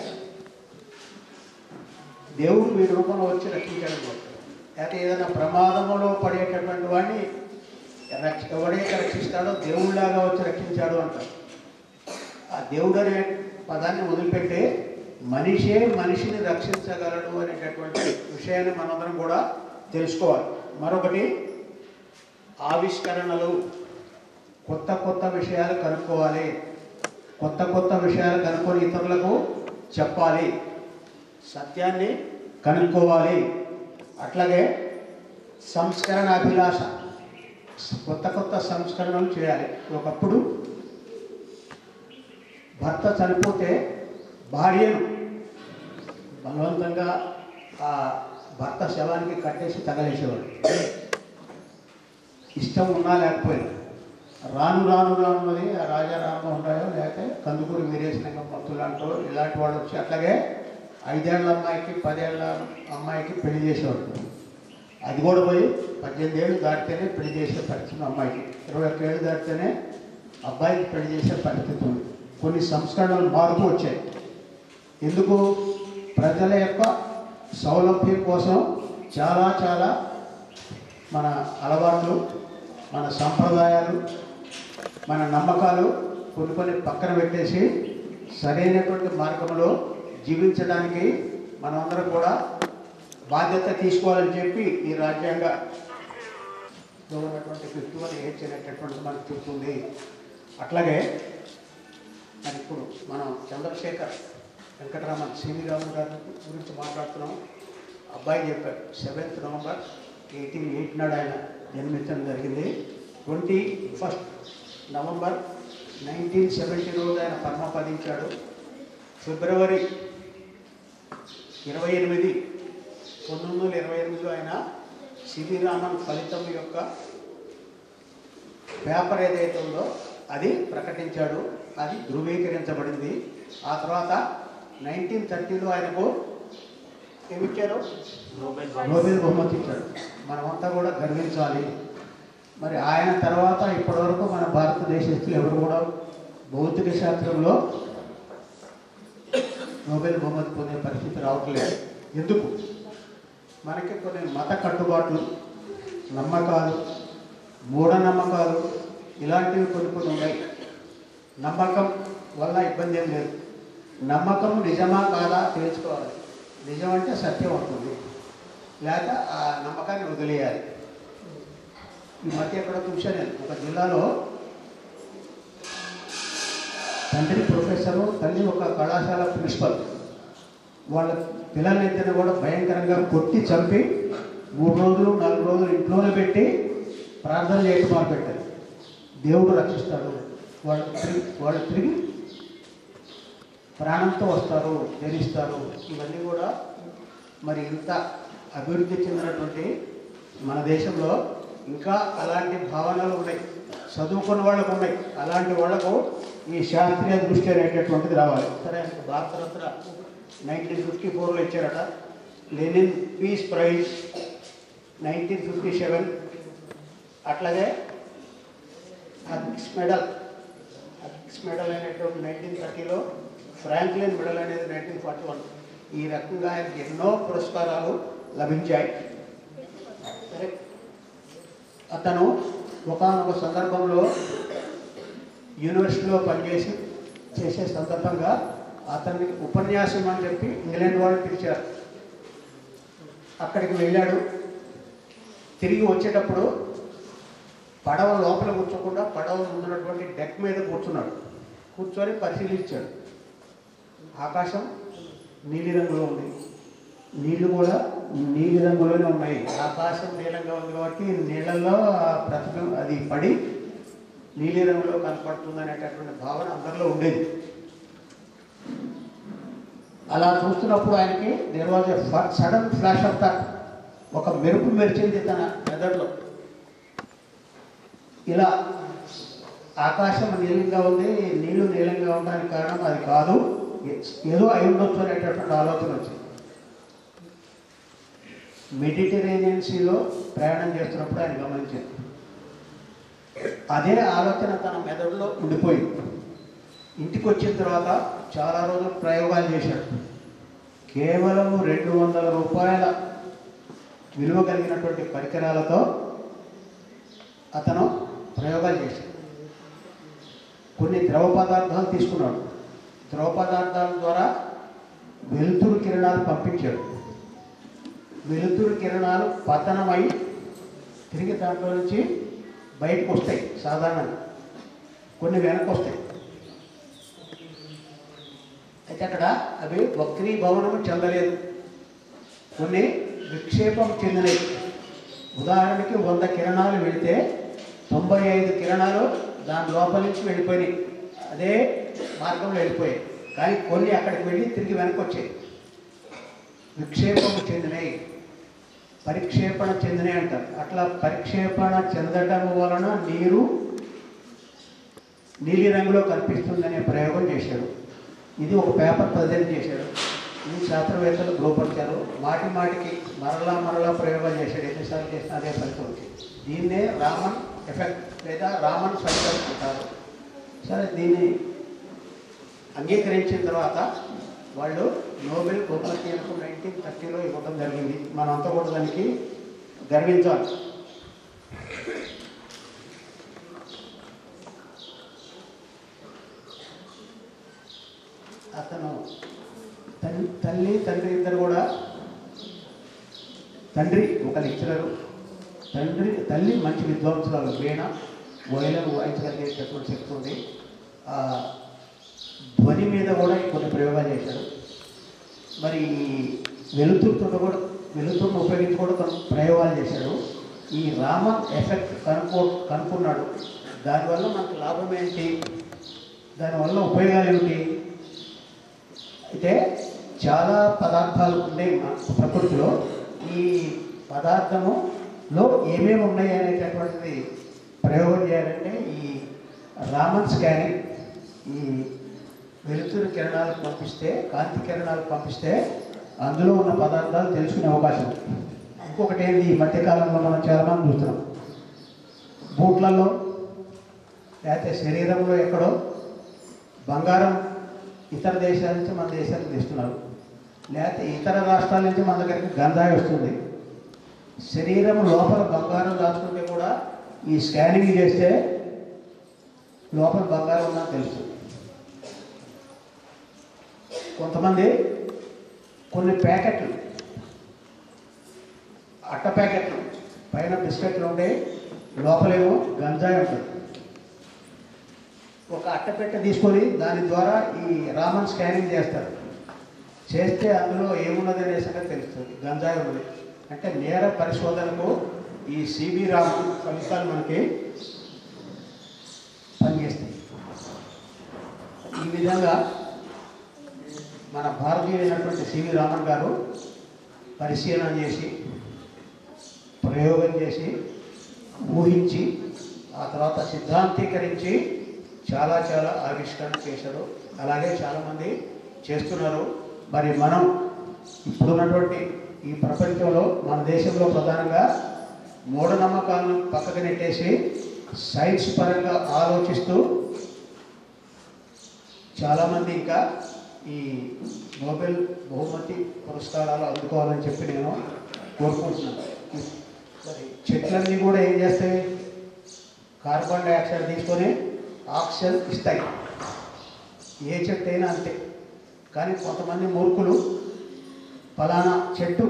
దేవుడు మీ రూపంలో వచ్చి రక్షించడం కోసం లేకపోతే ఏదైనా ప్రమాదంలో పడేటటువంటి వాడిని రక్ష ఎవడైతే రక్షిస్తాడో దేవుడిలాగా వచ్చి రక్షించాడు అంటారు ఆ దేవుడు అనే పదాన్ని వదిలిపెట్టి మనిషే మనిషిని రక్షించగలడు అనేటటువంటి విషయాన్ని మనందరం కూడా తెలుసుకోవాలి మరొకటి ఆవిష్కరణలు కొత్త కొత్త విషయాలు కనుక్కోవాలి కొత్త కొత్త విషయాలు కనుక్కొని ఇతరులకు చెప్పాలి సత్యాన్ని కనుక్కోవాలి అట్లాగే సంస్కరణ అభిలాష కొత్త కొత్త సంస్కరణలు చేయాలి ఒకప్పుడు భర్త చనిపోతే భార్యను బలవంతంగా ఆ భర్త శవానికి కట్టేసి తగలేసేవాడు ఇష్టం ఉన్నా లేకపోయినా రాను రాను రానున్నది ఆ రాజా రామ్మోహన్ రాయో లేకపోతే కందుకూరి వీరేశలింగం పంతులు అంటూ ఇలాంటి వాళ్ళు వచ్చి అట్లాగే ఐదేళ్ల అమ్మాయికి పదేళ్ల అమ్మాయికి పెళ్లి చేసేవాడు అది కూడా పోయి పద్దెనిమిది ఏళ్ళు దాటితేనే పెళ్లి చేసే పరిస్థితి ఉంది అమ్మాయికి ఇరవై ఒక్క ఏళ్ళు దాటితేనే అబ్బాయికి పెళ్లి చేసే పరిస్థితి ఉంది కొన్ని సంస్కరణలు మార్పు వచ్చాయి ఎందుకు ప్రజల యొక్క సౌలభ్యం కోసం చాలా చాలా మన అలవాట్లు మన సంప్రదాయాలు మన నమ్మకాలు కొన్ని కొన్ని పక్కన పెట్టేసి సరైనటువంటి మార్గంలో జీవించడానికి మనమందరం కూడా బాధ్యత తీసుకోవాలని చెప్పి ఈ రాజ్యాంగ ఉన్నటువంటి వ్యక్తులను ఏడ్చేటటువంటిది మనకు చెప్తుంది అట్లాగే మరి ఇప్పుడు మనం చంద్రశేఖర్ వెంకటరామన్ శ్రీరామన్ గారి గురించి మాట్లాడుతున్నాం అబ్బాయి చెప్పారు సెవెంత్ నవంబర్ ఎయిటీన్ ఎయిట్ నాడు ఆయన జన్మించడం జరిగింది twenty first November nineteen seventy రోజు ఆయన పరమపదించాడు ఫిబ్రవరి ఇరవై ఎనిమిది పంతొమ్మిది వందల ఇరవై ఎనిమిదిలో ఆయన శ్రీరామన్ ఫలితం యొక్క పేపర్ ఏదైతే ఉందో అది ప్రకటించాడు అది ధృవీకరించబడింది ఆ తర్వాత నైన్టీన్ థర్టీలో ఆయనకు ఏమిచ్చారు నోబెల్ నోబెల్ బహుమతి ఇచ్చాడు మనమంతా కూడా గర్వించాలి మరి ఆయన తర్వాత ఇప్పటివరకు మన భారతదేశస్తులు ఎవరు కూడా భౌతిక శాస్త్రంలో నోబెల్ బహుమతి పొందే పరిస్థితి రావట్లేదు ఎందుకు మనకి కొన్ని మత కట్టుబాట్లు నమ్మకాలు మూఢనమ్మకాలు ఇలాంటివి కొన్ని కొన్ని ఉన్నాయి నమ్మకం వల్ల ఇబ్బంది ఏం లేదు నమ్మకం నిజమా కాదా తెలుసుకోవాలి నిజం అంటే సత్యం అవుతుంది లేక ఆ నమ్మకాన్ని వదిలేయాలి ఈ మధ్య ఎక్కడ చూశాను నేను ఒక జిల్లాలో తండ్రి ప్రొఫెసరు తల్లి ఒక కళాశాల ప్రిన్సిపల్ వాళ్ళ పిల్లలిద్దరిని కూడా భయంకరంగా కొట్టి చంపి మూడు రోజులు నాలుగు రోజులు ఇంట్లోనే పెట్టి ప్రార్థన చేయటం మొదలుపెట్టారు దేవుడు రక్షిస్తాడు వాళ్ళు తిరిగి వాళ్ళు తిరిగి ప్రాణంతో వస్తారు జనిస్తారు ఇవన్నీ కూడా మరి ఇంత అభివృద్ధి చెందినటువంటి మన దేశంలో ఇంకా అలాంటి భావనలు ఉన్నాయి చదువుకున్న వాళ్ళకు ఉన్నాయి అలాంటి వాళ్ళకు ఈ శాస్త్రీయ దృష్టి అనేటటువంటిది రావాలి సరే ఆయనకు భారతరత్న నైన్టీన్ ఫిఫ్టీ ఫోర్లో ఇచ్చారట Lenin peace prize nineteen fifty seven అట్లాగే హగ్స్ మెడల్ హగ్స్ మెడల్ అనేటువంటి నైన్టీన్ థర్టీలో ఫ్రాంక్లిన్ మెడల్ అనేది నైన్టీన్ ఫార్టీ వన్ ఈ రకంగా ఆయనకి ఎన్నో పురస్కారాలు లభించాయి సరే అతను ఒకనొక సందర్భంలో యూనివర్సిటీలో పనిచేసి చేసే సందర్భంగా అతనికి ఉపన్యాసం అని చెప్పి ఇంగ్లాండ్ వాళ్ళు పిలిచారు అక్కడికి వెళ్ళాడు తిరిగి వచ్చేటప్పుడు పడవ లోపల కూర్చోకుండా పడవ ముందున్నటువంటి డెక్ మీద కూర్చున్నాడు కూర్చొని పరిశీలించాడు ఆకాశం నీలి రంగులో ఉంది నీళ్లు కూడా నీలి రంగులోనే ఉన్నాయి ఆకాశం నీలంగా ఉంది కాబట్టి నీళ్ళల్లో ఆ ప్రతిబింబం అది పడి నీలి రంగులో కనపడుతుంది అనేటటువంటి భావన అందరిలో ఉండేది అలా చూస్తున్నప్పుడు ఆయనకి there was a sudden flash of thought ఒక మెరుపు మెరిచింది తన మెదడులో ఇలా ఆకాశం నీలంగా ఉంది నీళ్లు నీలంగా ఉండడానికి కారణం అది కాదు ఏదో అయి ఉండొచ్చు అనేటటువంటి ఆలోచన వచ్చింది మెడిటరేనియన్ సీలో ప్రయాణం చేస్తున్నప్పుడు ఆయన గమనించారు అదే ఆలోచన తన మెదడులో ఉండిపోయింది ఇంటికి వచ్చిన తర్వాత చాలా రోజులు ప్రయోగాలు చేశాడు కేవలం రెండు వందల రూపాయల విలువ కలిగినటువంటి పరికరాలతో అతను ప్రయోగాలు చేశాడు కొన్ని ద్రవ పదార్థాలు తీసుకున్నాడు ద్రవ పదార్థాల ద్వారా వెలుతురు కిరణాలు పంపించాడు వెలుతురు కిరణాలు పతనమై తిరిగి దాంట్లో నుంచి బయటకు వస్తాయి సాధారణంగా కొన్ని వెనక్కి వస్తాయి అయితే అక్కడ అవి వక్రీభవనము చెందలేదు కొన్ని విక్షేపం చెందినవి ఉదాహరణకి వంద కిరణాలు వెళితే తొంభై ఐదు కిరణాలు దాని లోపల నుంచి వెళ్ళిపోయినాయి అదే మార్గంలో వెళ్ళిపోయాయి కానీ కొన్ని అక్కడికి వెళ్ళి తిరిగి వెనక్కి వచ్చాయి విక్షేపము చెందినవి పరిక్షేపణ చెందినవి అంటారు అట్లా పరిక్షేపణ చెందడం వలన నీరు నీలి రంగులో కనిపిస్తుందనే ప్రయోగం చేశాడు ఇది ఒక పేపర్ ప్రజెంట్ చేశాడు ఇది శాస్త్రవేత్తలు ధృవపరిచారు మాటి మాటికి మరలా మరలా ప్రయోగాలు చేశాడు ఎన్నిసార్లు చేసినా అదే ఫలితం వచ్చింది దీన్నే రామన్ ఎఫెక్ట్ లేదా రామన్ సైకిల్ అంటారు సరే దీన్ని అంగీకరించిన తర్వాత వాళ్ళు నోబెల్ బహుమతి అనుకో నైన్టీన్ థర్టీలో ఇవ్వడం జరిగింది మనంతా కూడా దానికి గర్వించాలి అతను తల్లి తల్లి తండ్రి ఇద్దరు కూడా తండ్రి ఒక లెక్చరరు తండ్రి తల్లి మంచి విద్వాంసురాలు వీణ వయలను వాయించగలిగేటటువంటి శక్తి ఉంది ఆ ధ్వని మీద కూడా కొన్ని ప్రయోగాలు చేశారు మరి ఈ వెలుతురుతో కూడా వెలుతురును ఉపయోగించి కూడా కొన్ని ప్రయోగాలు చేశాడు ఈ రామన్ ఎఫెక్ట్ కనుక్కో కనుక్కున్నాడు దానివల్ల మనకు లాభం ఏంటి దానివల్ల ఉపయోగాలు ఏమిటి అయితే చాలా పదార్థాలు ఉన్నాయి మన ప్రకృతిలో ఈ పదార్థములో ఏమేమి ఉన్నాయి అనేటటువంటిది ప్రయోగం చేయాలంటే ఈ రామన్ స్కానింగ్ ఈ వెలుతురు కిరణాలు పంపిస్తే కాంతి కిరణాలు పంపిస్తే అందులో ఉన్న పదార్థాలు తెలుసుకునే అవకాశం ఉంది ఇంకొకటి ఏంది ఈ మధ్యకాలంలో మనం చాలామంది చూస్తున్నాం బూట్లలో లేకపోతే శరీరంలో ఎక్కడో బంగారం ఇతర దేశాల నుంచి మన దేశానికి తెస్తున్నారు లేకపోతే ఇతర రాష్ట్రాల నుంచి మన దగ్గరికి గంజాయి వస్తుంది శరీరం లోపల బంగారం దాచుకుంటే కూడా ఈ స్కానింగ్ చేస్తే లోపల బంగారం ఉందని తెలుస్తుంది కొంతమంది కొన్ని ప్యాకెట్లు అట్ట ప్యాకెట్లు పైన బిస్కెట్లు ఉండే లోపలేమో గంజాయి ఉంటుంది ఒక అట్టపెట్టె తీసుకొని దాని ద్వారా ఈ రామన్ స్కానింగ్ చేస్తారు చేస్తే అందులో ఏమున్నది అనే సంగతి తెలుస్తుంది గంజాయి ఉన్నది అంటే నేర పరిశోధనకు ఈ సిబి రామన్ ఫలితాలు మనకి పనిచేస్తాయి ఈ విధంగా మన భారతీయుడైనటువంటి సివి రామన్ గారు పరిశీలన చేసి ప్రయోగం చేసి ఊహించి ఆ తర్వాత సిద్ధాంతీకరించి చాలా చాలా ఆవిష్కరణ చేశారు అలాగే చాలామంది చేస్తున్నారు మరి మనం ఇప్పుడున్నటువంటి ఈ ప్రపంచంలో మన దేశంలో ప్రధానంగా మూఢనమ్మకాలను పక్కకు నెట్టేసి సైన్స్ పరంగా ఆలోచిస్తూ చాలామంది ఇంకా ఈ నోబెల్ బహుమతి పురస్కారాలు అందుకోవాలని చెప్పి నేను కోరుకుంటున్నాను మరి చెట్లన్నీ కూడా ఏం చేస్తాయి కార్బన్ డైఆక్సైడ్ తీసుకొని ఆక్సిజన్ ఇస్తాయి ఏ చెట్టు అయినా అంతే కానీ కొంతమంది మూర్ఖులు ఫలానా చెట్టు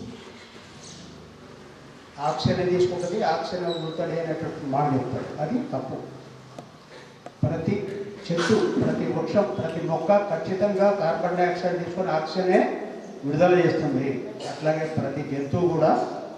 ఆక్సిజన్ తీసుకుంటుంది ఆక్సిజన్ వదులుతాడు అనేటువంటి మాట చెప్తాడు అది తప్పు ప్రతి చెట్టు ప్రతి వృక్షం ప్రతి మొక్క ఖచ్చితంగా కార్బన్ డైఆక్సైడ్ తీసుకొని ఆక్సిజనే విడుదల చేస్తుంది అట్లాగే ప్రతి జంతువు కూడా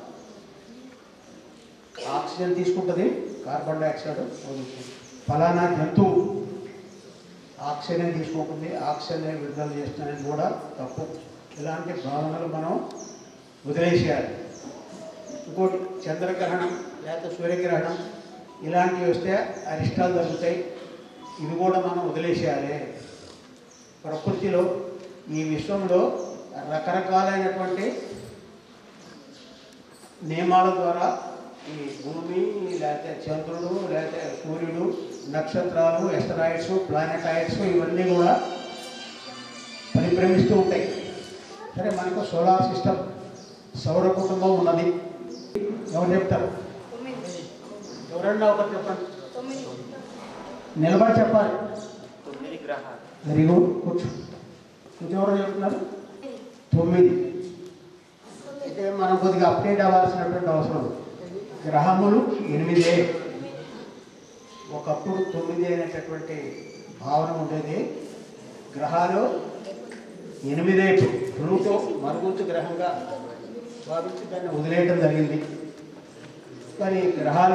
ఆక్సిజన్ తీసుకుంటుంది కార్బన్ డైఆక్సైడ్ వదులుతుంది ఫలానా జంతువు ఆక్సిజన్ తీసుకుంటుంది ఆక్సిజన్ విడుదల చేస్తున్నది కూడా తప్పు ఇలాంటి భావనలు మనం వదిలేసేయాలి ఇంకోటి చంద్రగ్రహణం లేకపోతే సూర్యగ్రహణం ఇలాంటివి వస్తే అరిష్టాలు తగ్గుతాయి ఇవి కూడా మనం వదిలేసేయాలి ప్రకృతిలో ఈ విశ్వంలో రకరకాలైనటువంటి నియమాల ద్వారా ఈ భూమి లేకపోతే చంద్రుడు లేకపోతే సూర్యుడు నక్షత్రాలు ఎస్టరాయిడ్స్ ప్లానెటాయిడ్స్ ఇవన్నీ కూడా పరిభ్రమిస్తూ ఉంటాయి సరే మనకు సోలార్ సిస్టమ్ సౌర కుటుంబం ఉన్నది ఎవరు చెప్తారు ఎవరన్నా ఒకరు చెప్పండి నిలబడి చెప్పాలి తొమ్మిది గ్రహాలు వెరీ గుడ్ కూర్చో ఇంకెవరో చెప్తున్నారు తొమ్మిది అయితే మనం కొద్దిగా అప్డేట్ అవ్వాల్సినటువంటి అవసరం ఉంది. గ్రహములు ఎనిమిదే ఒకప్పుడు తొమ్మిది అనేటటువంటి భావన ఉండేది గ్రహాలు ఎనిమిదే ప్లూటో మరుగుజ్జు గ్రహంగా భావించి దాన్ని వదిలేయడం జరిగింది కానీ గ్రహాలు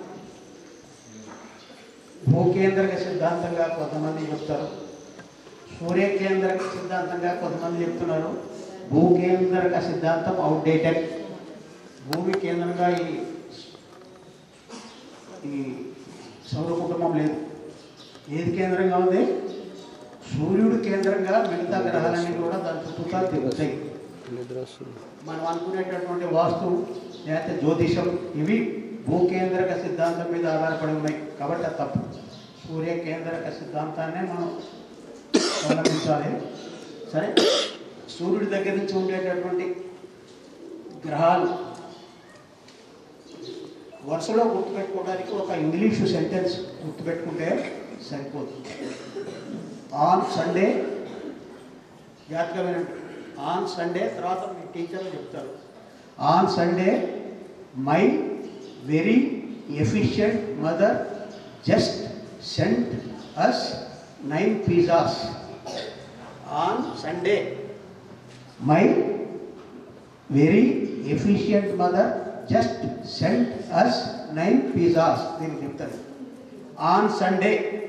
భూకేంద్రక సిద్ధాంతంగా కొంతమంది చెప్తారు సూర్యకేంద్రక సిద్ధాంతంగా కొంతమంది చెప్తున్నారు భూకేంద్రక సిద్ధాంతం అవుట్డేటెడ్ భూమి కేంద్రంగా ఈ ఈ సౌర కుటుంబం లేదు ఏది కేంద్రంగా ఉంది సూర్యుడు కేంద్రంగా మిగతా గ్రహాలన్నీ కూడా దాని చుట్టూతా తిరుగుతాయి నిద్ర వస్తుంది మనం అనుకునేటటువంటి వాస్తు లేకపోతే జ్యోతిషం ఇవి భూకేంద్రక సిద్ధాంతం మీద ఆధారపడి ఉన్నాయి కాబట్టి అది తప్పు సూర్య కేంద్రక సిద్ధాంతాన్నే మనం అవలంబించాలి సరే సూర్యుడి దగ్గర నుంచి ఉండేటటువంటి గ్రహాలు వరుసలో గుర్తుపెట్టుకోవడానికి ఒక ఇంగ్లీషు సెంటెన్స్ గుర్తుపెట్టుకుంటే సరిపోతుంది ఆన్ సండే జాగ్రత్తగా వినండి ఆన్ సండే తర్వాత మీ టీచర్లు చెప్తారు on Sunday my very efficient mother just sent us nine pizzas on Sunday my very efficient mother just sent us nine pizzas దీనికి చెప్తారు ఆన్ సండే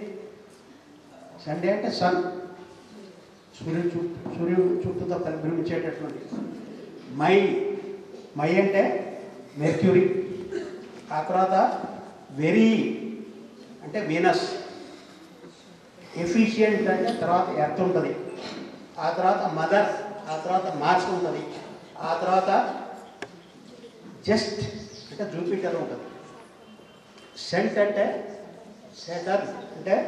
సండే అంటే సన్ సూర్యుడు చుట్టూ సూర్యుడు చుట్టూతో పరిభ్రమించేటటువంటి మై మై అంటే మెర్క్యూరీ ఆ తర్వాత వెరీ అంటే వీనస్ ఎఫిషియంట్ అంటే తర్వాత ఎర్త్ ఉంటుంది ఆ తర్వాత మదర్ ఆ తర్వాత మార్స్ ఉంటుంది ఆ తర్వాత జస్ట్ అంటే జూపిటర్ ఉంటుంది సెంట్ అంటే సెటర్న్ అంటే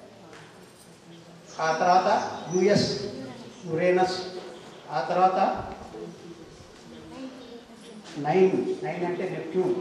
ఆ తర్వాత యుఎస్ యురేనస్ ఆ తర్వాత నైన్ నైన్ అంటే నెప్ట్యూన్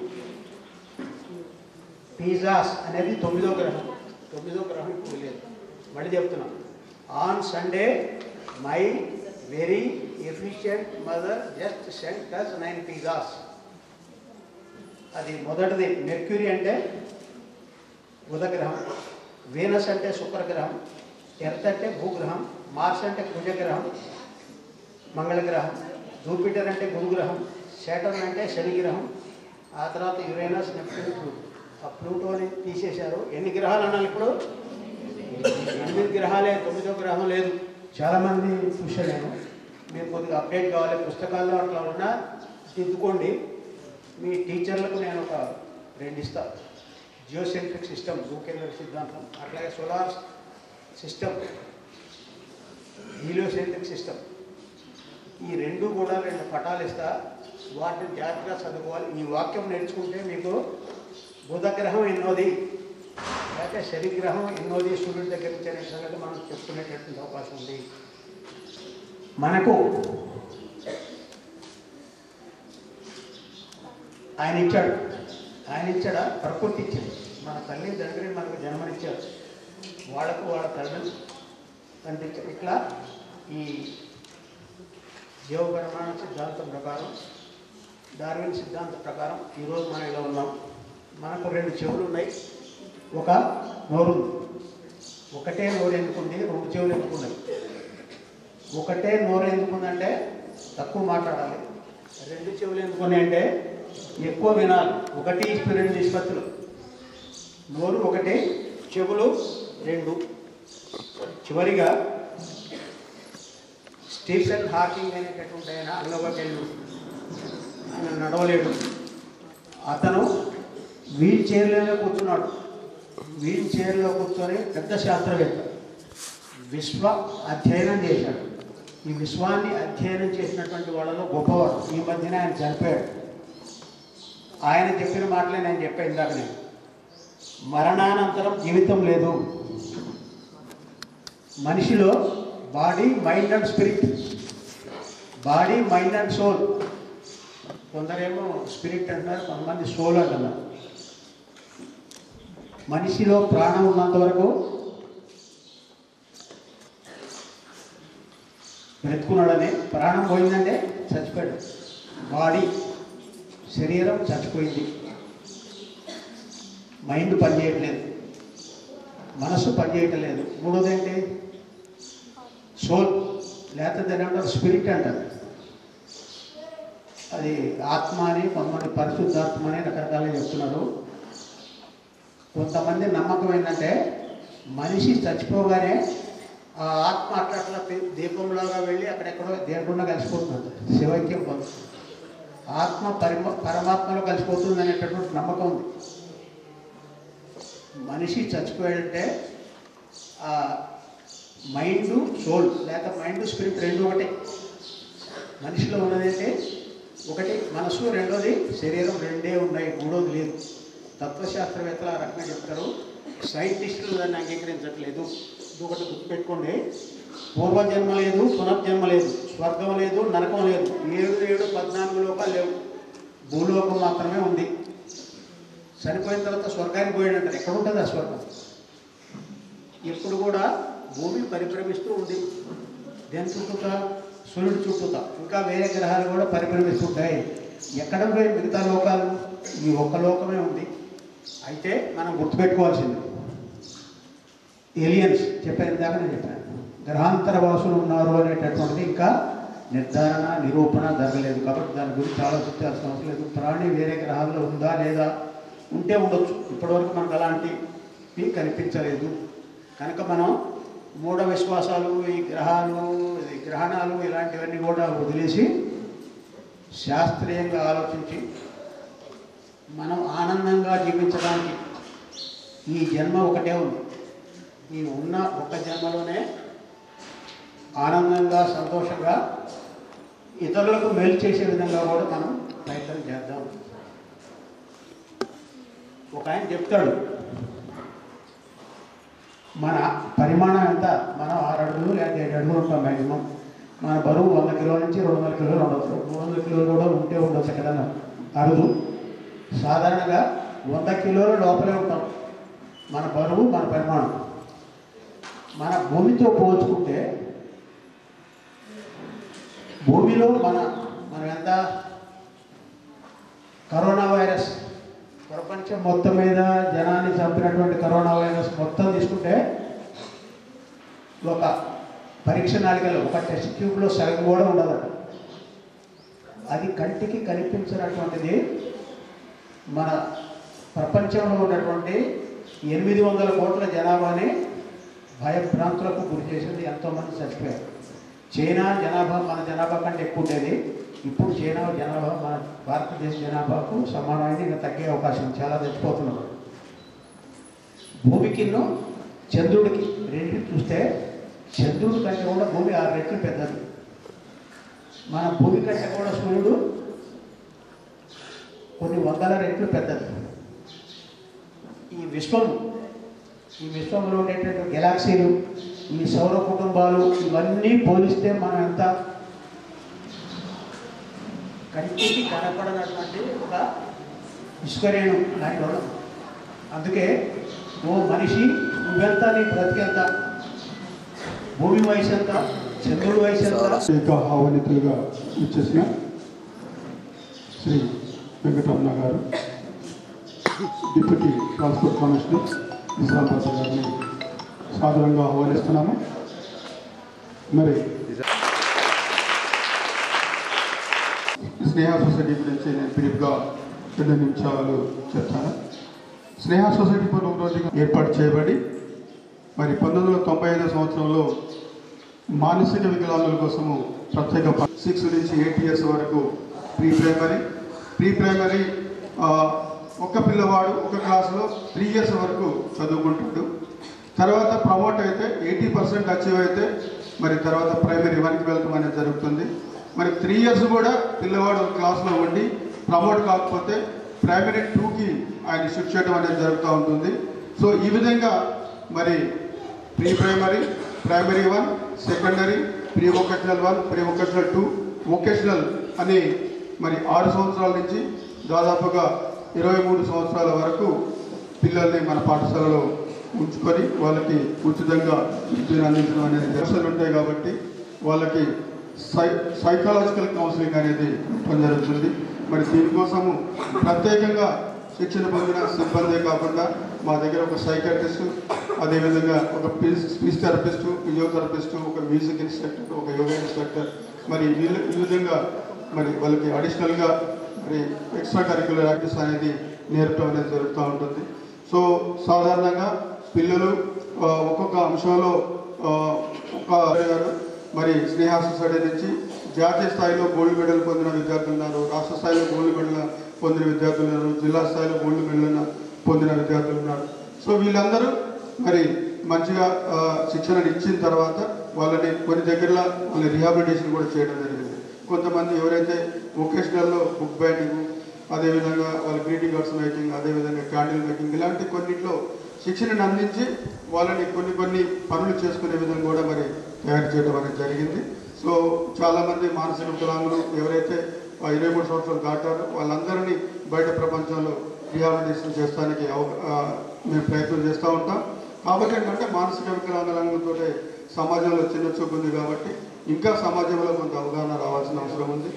పీజాస్ అనేది తొమ్మిదో గ్రహం తొమ్మిదో గ్రహం ఇప్పుడు లేదు మళ్ళీ చెప్తున్నాం on Sunday my very efficient mother just sent us nine pizzas అది మొదటిది మెర్క్యూరీ అంటే బుధగ్రహం వీనస్ అంటే శుక్రగ్రహం ఎర్త్ అంటే భూగ్రహం మార్స్ అంటే కుజగ్రహం మంగళగ్రహం జూపిటర్ అంటే గురుగ్రహం శాటర్న్ అంటే శనిగ్రహం ఆ తర్వాత యురేనస్ నెప్ట్యూన్ ప్లూటో ఆ ప్లూటోని తీసేశారు ఎన్ని గ్రహాలు అన్నారు ఇప్పుడు ఎనిమిది గ్రహాలే తొమ్మిదో గ్రహం లేదు చాలామంది చూశాను నేను మీరు కొద్దిగా అప్డేట్ కావాలి పుస్తకాల్లో అట్లా ఉన్నా దిద్దుకోండి మీ టీచర్లకు నేను ఒక రెండు ఇస్తా జియోసెంట్రిక్ సిస్టమ్ భూకేంద్ర సిద్ధాంతం అట్లాగే సోలార్ సిస్టమ్ హీలియోసెంట్రిక్ సిస్టమ్ ఈ రెండు కూడా రెండు పటాలు ఇస్తా వాటిని జాగ్రత్తగా చదువుకోవాలి ఈ వాక్యం నేర్చుకుంటే మీకు బుధగ్రహం ఎన్నోది లేకపోతే శనిగ్రహం ఎన్నోది సూర్యుడి దగ్గర నుంచి అనే సంగతి మనం చెప్పుకునేటటువంటి అవకాశం ఉంది మనకు ఆయన ఇచ్చాడు ఆయన ఇచ్చాడా ప్రకృతి ఇచ్చింది మన తల్లి తండ్రి మనకు జన్మనిచ్చారు వాళ్ళకు వాళ్ళ తల్లి తండ్రి ఇచ్చారు ఇట్లా ఈ జీవపరమాణ సిద్ధాంతం ప్రకారం డార్విన్ సిద్ధాంతం ప్రకారం ఈరోజు మనం ఇలా ఉన్నాం మనకు రెండు చెవులు ఉన్నాయి ఒక నోరు ఉంది ఒకటే నోరు ఎందుకుంది రెండు చెవులు ఎందుకున్నాయి ఒకటే నోరు ఎందుకుందంటే తక్కువ మాట్లాడాలి రెండు చెవులు ఎందుకున్నాయి అంటే ఎక్కువ వినాలి ఒకటి ఇష్టు రెండు నిష్పత్తులు నోరు ఒకటి చెవులు రెండు చివరిగా స్టీఫెన్ హాకింగ్ అనేటటువంటి ఆయన అంగవైకల్యం ఆయన నడవలేడు అతను వీల్ చైర్లోనే కూర్చున్నాడు వీల్ చైర్లో కూర్చొని పెద్ద శాస్త్రవేత్త విశ్వ అధ్యయనం చేశాడు ఈ విశ్వాన్ని అధ్యయనం చేసినటువంటి వాళ్ళలో గొప్పవాడు ఈ మధ్యన ఆయన చనిపోయాడు ఆయన చెప్పిన మాటలే నేను చెప్పాను ఇందాక నేను మరణానంతరం జీవితం లేదు మనిషిలో body mind and spirit body mind and soul కొందరేమో స్పిరిట్ అంటున్నారు కొంతమంది సోల్ అంటున్నారు మనిషిలో ప్రాణం ఉన్నంత వరకు బ్రతుకున్నాడనే ప్రాణం పోయిందంటే చచ్చిపోయాడు బాడీ శరీరం చచ్చిపోయింది మైండ్ పనిచేయట్లేదు మనసు పనిచేయటం లేదు మూడోది ఏంటి సోల్ లేకపోతే దాని ఏమంటారు స్పిరిట్ అంటారు అది ఆత్మ అని కొంతమంది పరిశుద్ధాత్మ అని రకరకాలుగా చెప్తున్నారు కొంతమంది నమ్మకం ఏంటంటే మనిషి చచ్చిపోగానే ఆ ఆత్మ అట్లా అట్లా పే- దీపంలాగా వెళ్ళి అక్కడెక్కడో దేవుకుండా కలిసిపోతుంది శివైక్యం పొందుతుంది ఆత్మ పరిమ పరమాత్మలో కలిసిపోతుంది అనేటటువంటి నమ్మకం ఉంది మనిషి చచ్చిపోయాడంటే ఆ మైండ్ సోల్ లేక మైండ్ స్పిరిట్ రెండు ఒకటే మనిషిలో ఉన్నదైతే ఒకటి మనసు రెండోది శరీరం రెండే ఉన్నాయి మూడోది లేదు తత్వశాస్త్రవేత్తలు ఆ రకంగా చెప్తారు సైంటిస్టులు దాన్ని అంగీకరించట్లేదు ఇది ఒకటి గుర్తుపెట్టుకోండి పూర్వజన్మ లేదు పునర్జన్మ లేదు స్వర్గం లేదు నరకం లేదు ఏడు ఏడు పద్నాలుగు లోకాలు లేవు భూలోకం మాత్రమే ఉంది చనిపోయిన తర్వాత స్వర్గానికి పోయాడంటారు ఎక్కడ ఉంటుంది ఆ స్వర్గం ఇప్పుడు కూడా భూమి పరిభ్రమిస్తూ ఉంది దేని చుట్టూతా సూర్యుడి చుట్టూతా ఇంకా వేరే గ్రహాలు కూడా పరిభ్రమిస్తుంటాయి ఎక్కడ పోయి మిగతా లోకాలు ఈ ఒక్క లోకమే ఉంది అయితే మనం గుర్తుపెట్టుకోవాల్సింది ఏలియన్స్ చెప్పాను ఇందాక నేను చెప్పాను గ్రహాంతర వాసులు ఉన్నారు అనేటటువంటిది ఇంకా నిర్ధారణ నిరూపణ జరగలేదు కాబట్టి దాని గురించి ఆలోచించాల్సిన అవసరం లేదు ప్రాణి వేరే గ్రహాల్లో ఉందా లేదా ఉంటే ఉండొచ్చు ఇప్పటివరకు మనకు అలాంటివి కనిపించలేదు కనుక మనం మూఢ విశ్వాసాలు ఈ గ్రహాలు ఈ గ్రహణాలు ఇలాంటివన్నీ కూడా వదిలేసి శాస్త్రీయంగా ఆలోచించి మనం ఆనందంగా జీవించడానికి ఈ జన్మ ఒకటే ఉంది ఈ ఉన్న ఒక జన్మలోనే ఆనందంగా సంతోషంగా ఇతరులకు మేలు చేసే విధంగా కూడా మనం ప్రయత్నం చేద్దాం ఒక ఆయన చెప్తాడు మన పరిమాణం ఎంత మనం ఆరు అడుగులు లేదా ఏడు అడుగులు ఉంటాం మ్యాక్సిమం మన బరువు వంద కిలోల నుంచి రెండు వందల కిలోలు ఉండొచ్చు మూడు వందల కిలోలు కూడా ఉంటే ఉండొచ్చు ఎక్కడన్నా అరుదు సాధారణంగా వంద కిలోల లోపలే ఉంటాం మన బరువు మన పరిమాణం మన భూమితో పోల్చుకుంటే భూమిలో మన మనం ఎంత కరోనా వైరస్ ప్రపంచం మొత్తం మీద జనాన్ని చంపినటువంటి కరోనా వైరస్ మొత్తం తీసుకుంటే ఒక పరీక్ష నాలికలో ఒక టెస్ట్ ట్యూబ్లో సగం కూడా ఉండదట అది కంటికి కనిపించినటువంటిది మన ప్రపంచంలో ఉన్నటువంటి ఎనిమిది వందల కోట్ల జనాభాని భయభ్రాంతులకు గురి చేసింది ఎంతోమంది చచ్చిపోయారు చైనా జనాభా మన జనాభా కంటే ఎక్కువ ఉండేది ఇప్పుడు చైనా జనాభా మన భారతదేశ జనాభాకు సమానమైన ఇంకా తగ్గే అవకాశం ఉంది. చాలా చచ్చిపోతున్నారు భూమికిను చంద్రుడికి రెండింటి చూస్తే చంద్రుడి కంటే కూడా భూమి ఆరు రెట్లు పెద్దది మన భూమి కంటే కూడా సూర్యుడు కొన్ని వందల రెట్లు పెద్దది ఈ విశ్వం ఈ విశ్వంలో ఉండేటువంటి గెలాక్సీలు ఈ సౌర కుటుంబాలు ఇవన్నీ పోలిస్తే మనం ఎంత కంటికి కనపడనటువంటి ఒక ఇసుకరేణు లాంటి వాళ్ళం అందుకే ఓ మనిషి నువ్వెంత నీ బ్రతికెంత భూమి వయసు ఎంత చంద్రుడి వయసు ఎంత ఇక ఆహ్వానితులుగా ఇచ్చేసిన శ్రీ వెంకటరమణ గారు డిప్యూటీ ట్రాన్స్పోర్ట్ కమిషనర్ నిజామాబాద్ గారిని సాదరంగా ఆహ్వానిస్తున్నాము మరి స్నేహ సొసైటీ గురించి నేను బ్రీఫ్గా రెండు నిమిషాలు చెప్తాను స్నేహ సొసైటీ పలు రోజుగా ఏర్పాటు చేయబడి మరి పంతొమ్మిది వందల తొంభై ఐదో సంవత్సరంలో మానసిక వికలాంగుల కోసము ప్రత్యేక సిక్స్ నుంచి ఎయిట్ ఇయర్స్ వరకు ప్రీ ప్రైమరీ ప్రీ ప్రైమరీ ఆ, ఒక్క పిల్లవాడు ఒక క్లాసులో త్రీ ఇయర్స్ వరకు చదువుకుంటాడు తర్వాత ప్రమోట్ అయితే ఎయిటీ పర్సెంట్ అచీవ్ అయితే మరి తర్వాత ప్రైమరీ వన్కి వెళ్ళటం అనేది జరుగుతుంది మరి త్రీ ఇయర్స్ కూడా పిల్లవాడు క్లాస్లో ఉండి ప్రమోట్ కాకపోతే ప్రైమరీ టూకి ఆయన షిఫ్ట్ చేయడం అనేది జరుగుతూ ఉంటుంది సో ఈ విధంగా మరి pre primary primary one secondary pre vocational one pre vocational two vocational అని మరి ఆరు సంవత్సరాల నుంచి దాదాపుగా ఇరవై మూడు సంవత్సరాల వరకు పిల్లల్ని మన పాఠశాలలో ఉంచుకొని వాళ్ళకి ఉచితంగా విద్యను అందించడం అనేది దర్శలు ఉంటాయి కాబట్టి వాళ్ళకి సై సైకాలజికల్ కౌన్సిలింగ్ అనేది ఇవ్వడం జరుగుతుంది మరి దీనికోసము ప్రత్యేకంగా శిక్షణ పొందిన సిబ్బందే కాకుండా మా దగ్గర ఒక సైకాట్రిస్ట్ అదేవిధంగా ఒక స్పీచ్ థెరపిస్ట్ ఫిజియోథెరపిస్ట్ ఒక మ్యూజిక్ ఇన్స్ట్రక్టర్ ఒక యోగా ఇన్స్ట్రక్టర్ మరి వీళ్ళు ఈ విధంగా మరి వాళ్ళకి అడిషనల్గా మరి ఎక్స్ట్రా కరిక్యులర్ యాక్టివిటీస్ అనేది నేర్పడం అనేది జరుగుతూ ఉంటుంది సో సాధారణంగా పిల్లలు ఆ, ఒక్కొక్క అంశంలో ఆ, ఒక గారు మరి స్నేహ సొసైటీ నుంచి జాతీయ స్థాయిలో గోల్డ్ మెడల్ పొందిన విద్యార్థులు ఉన్నారు రాష్ట్ర స్థాయిలో గోల్డ్ మెడల్ పొందిన విద్యార్థులు ఉన్నారు జిల్లా స్థాయిలో గోల్డ్ మెడల్ పొందిన విద్యార్థులు ఉన్నారు సో వీళ్ళందరూ మరి మంచిగా ఆ, శిక్షణను ఇచ్చిన తర్వాత వాళ్ళని కొన్ని దగ్గరలో వాళ్ళ రిహాబిలిటేషన్ కూడా చేయడం జరిగింది కొంతమంది ఎవరైతే వొకేషనల్లో బుక్ బ్యాండింగ్ అదేవిధంగా వాళ్ళ గ్రీటింగ్ కార్డ్స్ మేకింగ్ అదేవిధంగా క్యాండిల్ మేకింగ్ ఇలాంటి కొన్నిట్లో శిక్షణను అందించి వాళ్ళని కొన్ని కొన్ని పనులు చేసుకునే విధంగా కూడా మరి తయారు చేయడం అనేది జరిగింది సో చాలామంది మానసిక వికలాంగులు ఎవరైతే ఆ ఇరవై మూడు సంవత్సరాలు దాటారో వాళ్ళందరినీ బయట ప్రపంచంలో రిహాబిలిటేషన్ చేస్తానికి అవ- ఆ, మేము ప్రయత్నం చేస్తూ ఉంటాం కాబట్టి ఏంటంటే మానసిక వికలాంగులతో సమాజంలో చిన్న చూపు ఉంది కాబట్టి ఇంకా సమాజంలో కొంత అవగాహన రావాల్సిన అవసరం ఉంది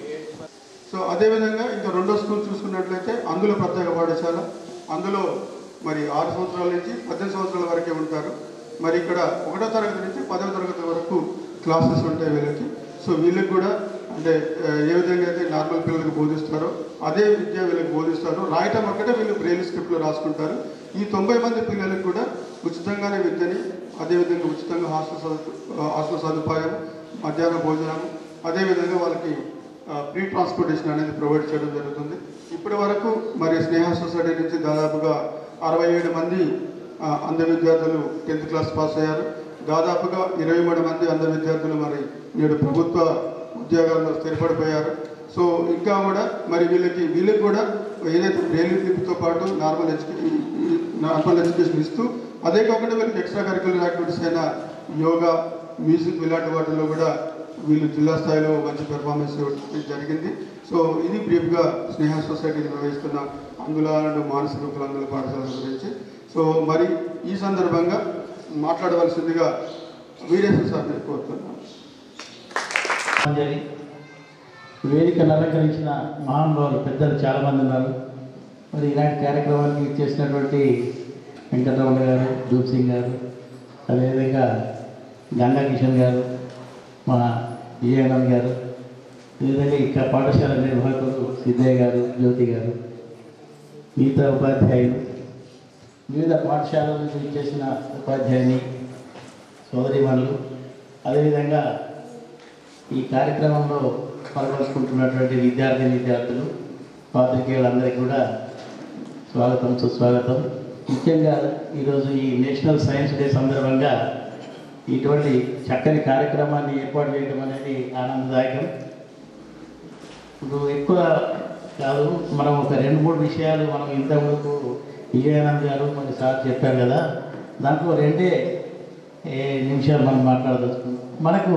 సో అదేవిధంగా ఇంకా రెండో స్కూల్ చూసుకున్నట్లయితే అందులో ప్రత్యేక పాఠశాల అందులో మరి ఆరు సంవత్సరాల నుంచి పద్దెనిమిది సంవత్సరాల వరకే ఉంటారు మరి ఇక్కడ ఒకటో తరగతి నుంచి పదవ తరగతి వరకు క్లాసెస్ ఉంటాయి వీళ్ళకి సో వీళ్ళకి కూడా అంటే ఆ, ఏ విధంగా అయితే నార్మల్ పిల్లలకు బోధిస్తారో అదే విద్య వీళ్ళకి బోధిస్తారు రాయటం ఒక్కటే వీళ్ళు బ్రెయిల్ స్క్రిప్ట్లో రాసుకుంటారు ఈ తొంభై మంది పిల్లలకు కూడా ఉచితంగానే విద్యని అదేవిధంగా ఉచితంగా హాస్టల్ సదు- ఆ, హాస్టల్ సదుపాయం మధ్యాహ్న భోజనం అదేవిధంగా వాళ్ళకి ప్రీ ట్రాన్స్పోర్టేషన్ అనేది ప్రొవైడ్ చేయడం జరుగుతుంది ఇప్పటి వరకు మరి స్నేహ సొసైటీ నుంచి దాదాపుగా అరవై ఏడు మంది ఆ, అంధ విద్యార్థులు టెన్త్ క్లాస్ పాస్ అయ్యారు దాదాపుగా ఇరవై మూడు మంది అంధ విద్యార్థులు మరి నేడు ప్రభుత్వ ఉద్యోగాల్లో స్థిరపడిపోయారు సో ఇంకా కూడా మరి వీళ్ళకి వీళ్ళకి కూడా ఏదైతే బ్రెయిల్ లిపితో పాటు నార్మల్ ఎడ్యుకేషన్ నార్మల్ ఎడ్యుకేషన్ ఇస్తూ అదే కాకుండా వీళ్ళకి ఎక్స్ట్రా కరికులర్ యాక్టివిటీస్ అయిన యోగా మ్యూజిక్ ఇలాంటి వాటిల్లో కూడా వీళ్ళు జిల్లా స్థాయిలో మంచి పెర్ఫార్మెన్స్ ఇవ్వడం జరిగింది సో ఇది బ్రీఫ్గా స్నేహ సొసైటీ నిర్వహిస్తున్న అంగుళాలను మానసిక వికలాంగుల పాఠశాల గురించి సో మరి ఈ సందర్భంగా మాట్లాడవలసిందిగా వీరేశ్వర సార్ని కోరుతున్నాను అంజలి వేదికను అలంకరించిన మహానుభావులు పెద్దలు చాలామంది ఉన్నారు మరి ఇలాంటి కార్యక్రమానికి చేసినటువంటి వెంకటరమణ గారు దూప్ సింగ్ గారు అదేవిధంగా గంగా కిషన్ గారు మన విజయానంద్ గారు అదేవిధంగా ఇక్కడ పాఠశాల నిర్వాహకులు సిద్ధయ్య గారు జ్యోతి గారు మిగతా ఉపాధ్యాయులు వివిధ పాఠశాలల నుంచి చేసిన ఉపాధ్యాయుని సోదరిమణులు అదేవిధంగా ఈ కార్యక్రమంలో పాల్గొంటున్నటువంటి విద్యార్థి విద్యార్థులు పాత్రికేయులందరికీ కూడా స్వాగతం సుస్వాగతం ముఖ్యంగా ఈరోజు ఈ నేషనల్ సైన్స్ డే సందర్భంగా ఇటువంటి చక్కని కార్యక్రమాన్ని ఏర్పాటు చేయడం అనేది ఆనందదాయకం ఇప్పుడు ఎక్కువ కాదు మనం ఒక రెండు మూడు విషయాలు మనం ఇంతవరకు విజయానంద్ గారు మరి సార్ చెప్పారు కదా దాంట్లో రెండే ఏ నిమిషాలు మనం మాట్లాడదలుచుకుందాం మనకు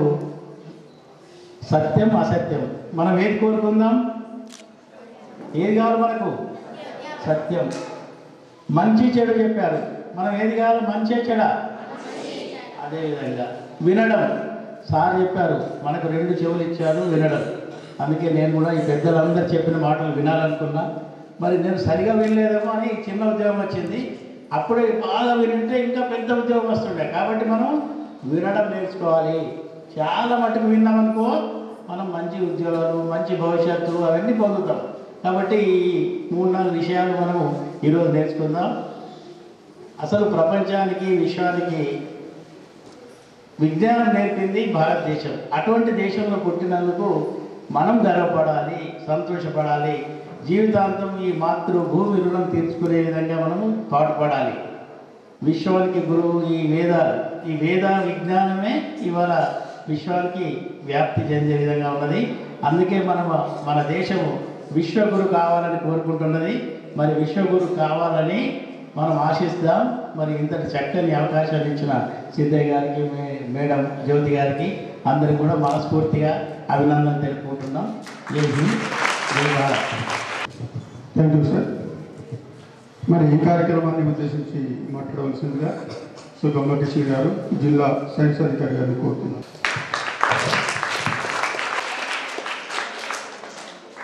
సత్యం అసత్యం మనం ఏది కోరుకుందాం ఏది కావాలి మనకు సత్యం మంచి చెడు చెప్పారు మనం ఏది కావాలి మంచి చెడ అదేవిధంగా వినడం సార్ చెప్పారు మనకు రెండు చెవులు ఇచ్చారు వినడం అందుకే నేను కూడా ఈ పెద్దలందరూ చెప్పిన మాటలు వినాలనుకున్నా మరి నేను సరిగా వినలేదేమో అని చిన్న ఉద్యోగం వచ్చింది అప్పుడే బాగా వింటే ఇంకా పెద్ద ఉద్యోగం వస్తుండే కాబట్టి మనం వినడం నేర్చుకోవాలి చాలా మటుకు విన్నామనుకో మనం మంచి ఉద్యోగాలు మంచి భవిష్యత్తు అవన్నీ పొందుతాం కాబట్టి ఈ మూడు నాలుగు విషయాలు మనము ఈరోజు నేర్చుకుందాం అసలు ప్రపంచానికి విశ్వానికి విజ్ఞానం నేర్పింది భారతదేశం అటువంటి దేశంలో పుట్టినందుకు మనం గర్వపడాలి సంతోషపడాలి జీవితాంతం ఈ మాతృభూమి రుణం తీర్చుకునే విధంగా మనము పాటుపడాలి విశ్వానికి గురువు ఈ వేదాలు ఈ వేద విజ్ఞానమే ఇవాళ విశ్వానికి వ్యాప్తి చెందే విధంగా ఉన్నది అందుకే మనం మన దేశము విశ్వగురు కావాలని కోరుకుంటున్నది మరి విశ్వగురు కావాలని మనం ఆశిస్తాం మరి ఇంతటి చక్కని అవకాశాలు ఇచ్చిన సిద్ధయ్య గారికి మే- మేడం జ్యోతి గారికి అందరికి కూడా మనస్ఫూర్తిగా అభినందన తెలుపుకుంటున్నాం జై హింద్ జై భారత్ థ్యాంక్ యూ సార్ మరి ఈ కార్యక్రమాన్ని ఉద్దేశించి మాట్లాడవలసిందిగా సో గంగ కిషన్ గారు జిల్లా సైన్స్ అధికారి గారిని కోరుతున్నాను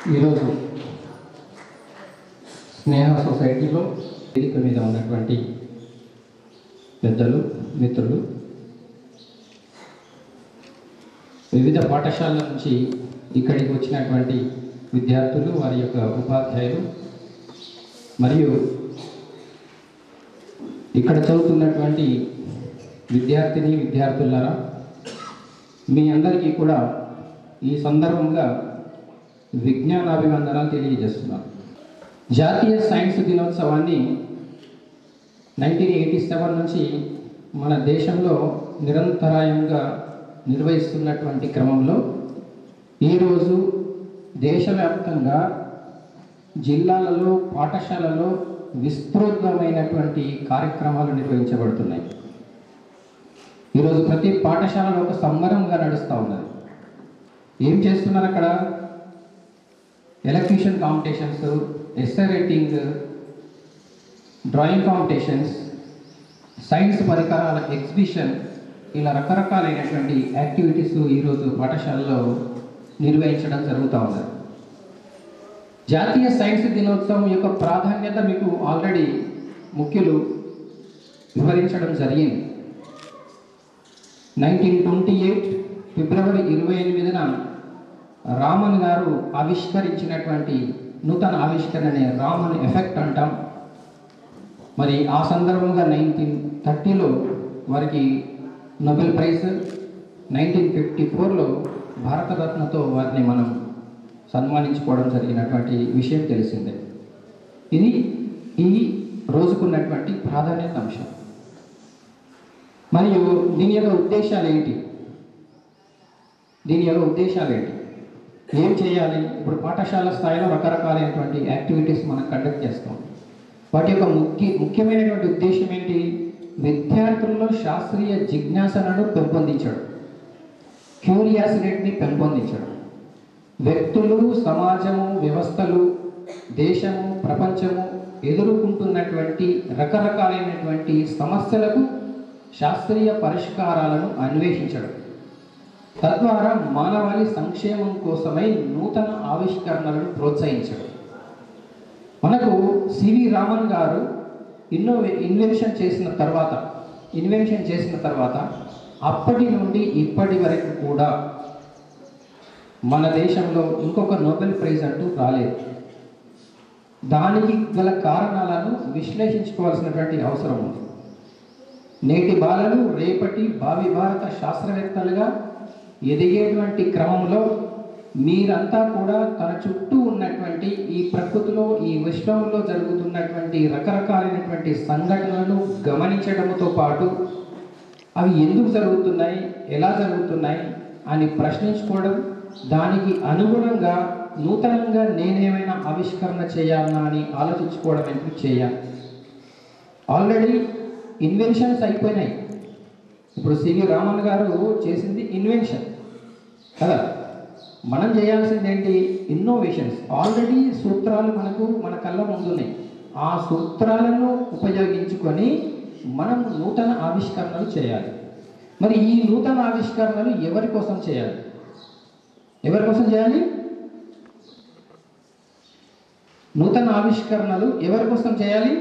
ఈరోజు స్నేహ సొసైటీలో వేదిక మీద ఉన్నటువంటి పెద్దలు మిత్రులు వివిధ పాఠశాలల నుంచి ఇక్కడికి వచ్చినటువంటి విద్యార్థులు వారి యొక్క ఉపాధ్యాయులు మరియు ఇక్కడ చదువుతున్నటువంటి విద్యార్థిని విద్యార్థులారా మీ అందరికీ కూడా ఈ సందర్భంగా విజ్ఞానాభివందనాలు తెలియజేస్తున్నాను జాతీయ సైన్స్ దినోత్సవాన్ని నైన్టీన్ ఎయిటీ సెవెన్ నుంచి మన దేశంలో నిరంతరాయంగా నిర్వహిస్తున్నటువంటి క్రమంలో ఈరోజు దేశవ్యాప్తంగా జిల్లాలలో పాఠశాలలో విస్తృతమైనటువంటి కార్యక్రమాలు నిర్వహించబడుతున్నాయి ఈరోజు ప్రతి పాఠశాలలో ఒక సంబరంగా నడుస్తూ ఉన్నది ఏం చేస్తున్నారు అక్కడ elocution competitions essay writing drawing competitions science పరికరాల ఎగ్జిబిషన్ ఇలా రకరకాలైనటువంటి యాక్టివిటీస్ ఈరోజు పాఠశాలలో నిర్వహించడం జరుగుతూ ఉన్నది జాతీయ సైన్స్ దినోత్సవం యొక్క ప్రాధాన్యత మీకు ఆల్రెడీ ముఖ్యులు వివరించడం జరిగింది నైన్టీన్ ట్వంటీ ఎయిట్ ఫిబ్రవరి ఇరవై ఎనిమిదిన రామన్ గారు ఆవిష్కరించినటువంటి నూతన ఆవిష్కరణ అనే రామన్ ఎఫెక్ట్ అంటాం మరి ఆ సందర్భంగా నైన్టీన్ థర్టీలో వారికి నోబెల్ ప్రైజ్ నైన్టీన్ ఫిఫ్టీ ఫోర్లో భారతరత్నతో వారిని మనం సన్మానించుకోవడం జరిగినటువంటి విషయం తెలిసిందే ఇది ఈ రోజుకున్నటువంటి ప్రాధాన్యత అంశం మరియు దీని యొక్క ఉద్దేశాలు ఏంటి దీని యొక్క ఉద్దేశాలు ఏంటి ఏం చేయాలి ఇప్పుడు పాఠశాల స్థాయిలో రకరకాలైనటువంటి యాక్టివిటీస్ మనం కండక్ట్ చేస్తాం వాటి యొక్క ముఖ్య ముఖ్యమైనటువంటి ఉద్దేశం ఏంటి విద్యార్థుల్లో శాస్త్రీయ జిజ్ఞాసనను పెంపొందించడం క్యూరియాసిటీని పెంపొందించడం వ్యక్తులు సమాజము వ్యవస్థలు దేశము ప్రపంచము ఎదుర్కొంటున్నటువంటి రకరకాలైనటువంటి సమస్యలకు శాస్త్రీయ పరిష్కారాలను అన్వేషించడం తద్వారా మానవాళి సంక్షేమం కోసమై నూతన ఆవిష్కరణలను ప్రోత్సహించడం మనకు సివి రామన్ గారు ఇన్నోవే ఇన్వెన్షన్ చేసిన తర్వాత ఇన్వెన్షన్ చేసిన తర్వాత అప్పటి నుండి ఇప్పటి వరకు కూడా మన దేశంలో ఇంకొక నోబెల్ ప్రైజ్ అంటూ రాలేదు దానికి గల కారణాలను విశ్లేషించుకోవాల్సినటువంటి అవసరం ఉంది నేటి బాలలు రేపటి భావి భారత శాస్త్రవేత్తలుగా ఎదిగేటువంటి క్రమంలో మీరంతా కూడా తన చుట్టూ ఉన్నటువంటి ఈ ప్రకృతిలో ఈ విశ్వంలో జరుగుతున్నటువంటి రకరకాలైనటువంటి సంఘటనలను గమనించడంతో పాటు అవి ఎందుకు జరుగుతున్నాయి ఎలా జరుగుతున్నాయి అని ప్రశ్నించుకోవడం దానికి అనుగుణంగా నూతనంగా నేనేమైనా ఆవిష్కరణ చేయాలన్నా అని ఆలోచించుకోవడం ఎందుకు చేయాలి ఆల్రెడీ ఇన్వెన్షన్స్ అయిపోయినాయి ఇప్పుడు సివి రామన్ గారు చేసింది ఇన్వెన్షన్ కదా మనం చేయాల్సింది ఏంటి ఇన్నోవేషన్స్ ఆల్రెడీ సూత్రాలు మనకు మన కళ్ళ ముందున్నాయి ఆ సూత్రాలను ఉపయోగించుకొని మనం నూతన ఆవిష్కరణలు చేయాలి మరి ఈ నూతన ఆవిష్కరణలు ఎవరి కోసం చేయాలి ఎవరి కోసం చేయాలి నూతన ఆవిష్కరణలు ఎవరి కోసం చేయాలి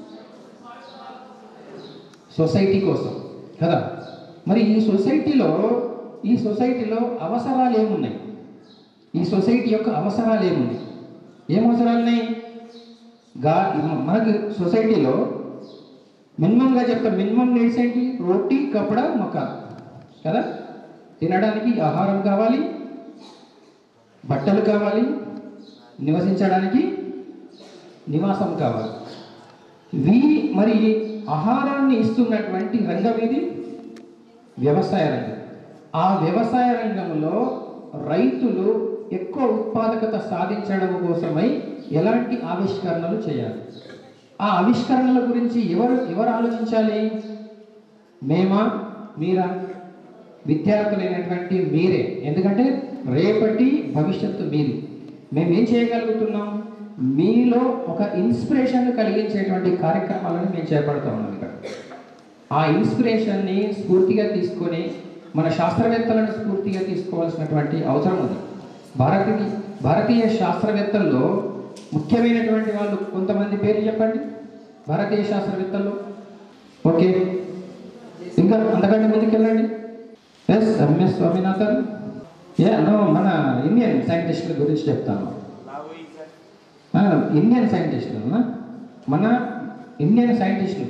సొసైటీ కోసం కదా మరి ఈ సొసైటీలో ఈ సొసైటీలో అవసరాలు ఏమున్నాయి ఈ సొసైటీ యొక్క అవసరాలు ఏమున్నాయి ఏం అవసరాలు ఉన్నాయి గా మనకి సొసైటీలో మినిమంగా చెప్తాం మినిమం నీడ్స్ ఏంటి రోటీ కపడా మకాన్ కదా తినడానికి ఆహారం కావాలి బట్టలు కావాలి నివసించడానికి నివాసం కావాలి వీ మరి ఆహారాన్ని ఇస్తున్నటువంటి రంగం ఇది వ్యవసాయ రంగం ఆ వ్యవసాయ రంగంలో రైతులు ఎక్కువ ఉత్పాదకత సాధించడం కోసమై ఎలాంటి ఆవిష్కరణలు చేయాలి ఆ ఆవిష్కరణల గురించి ఎవరు ఎవరు ఆలోచించాలి మేమా మీరా విద్యార్థులైనటువంటి మీరే ఎందుకంటే రేపటి భవిష్యత్తు మీది మేమేం చేయగలుగుతున్నాం మీలో ఒక ఇన్స్పిరేషన్ కలిగించేటువంటి కార్యక్రమాలను మేము చేపడతా ఉన్నాం ఇక్కడ ఆ ఇన్స్పిరేషన్ని స్ఫూర్తిగా తీసుకొని మన శాస్త్రవేత్తలను స్ఫూర్తిగా తీసుకోవాల్సినటువంటి అవసరం ఉంది భారతకి భారతీయ శాస్త్రవేత్తల్లో ముఖ్యమైనటువంటి వాళ్ళు కొంతమంది పేర్లు చెప్పండి భారతీయ శాస్త్రవేత్తల్లో ఓకే ఇంకా అంతకంటే ముందుకు వెళ్ళండి ఎస్ ఎంఎస్ స్వామినాథన్ ఏ నో మన ఇండియన్ సైంటిస్టుల గురించి చెప్తాను ఆ, ఇండియన్ సైంటిస్టులు మన ఇండియన్ సైంటిస్టులు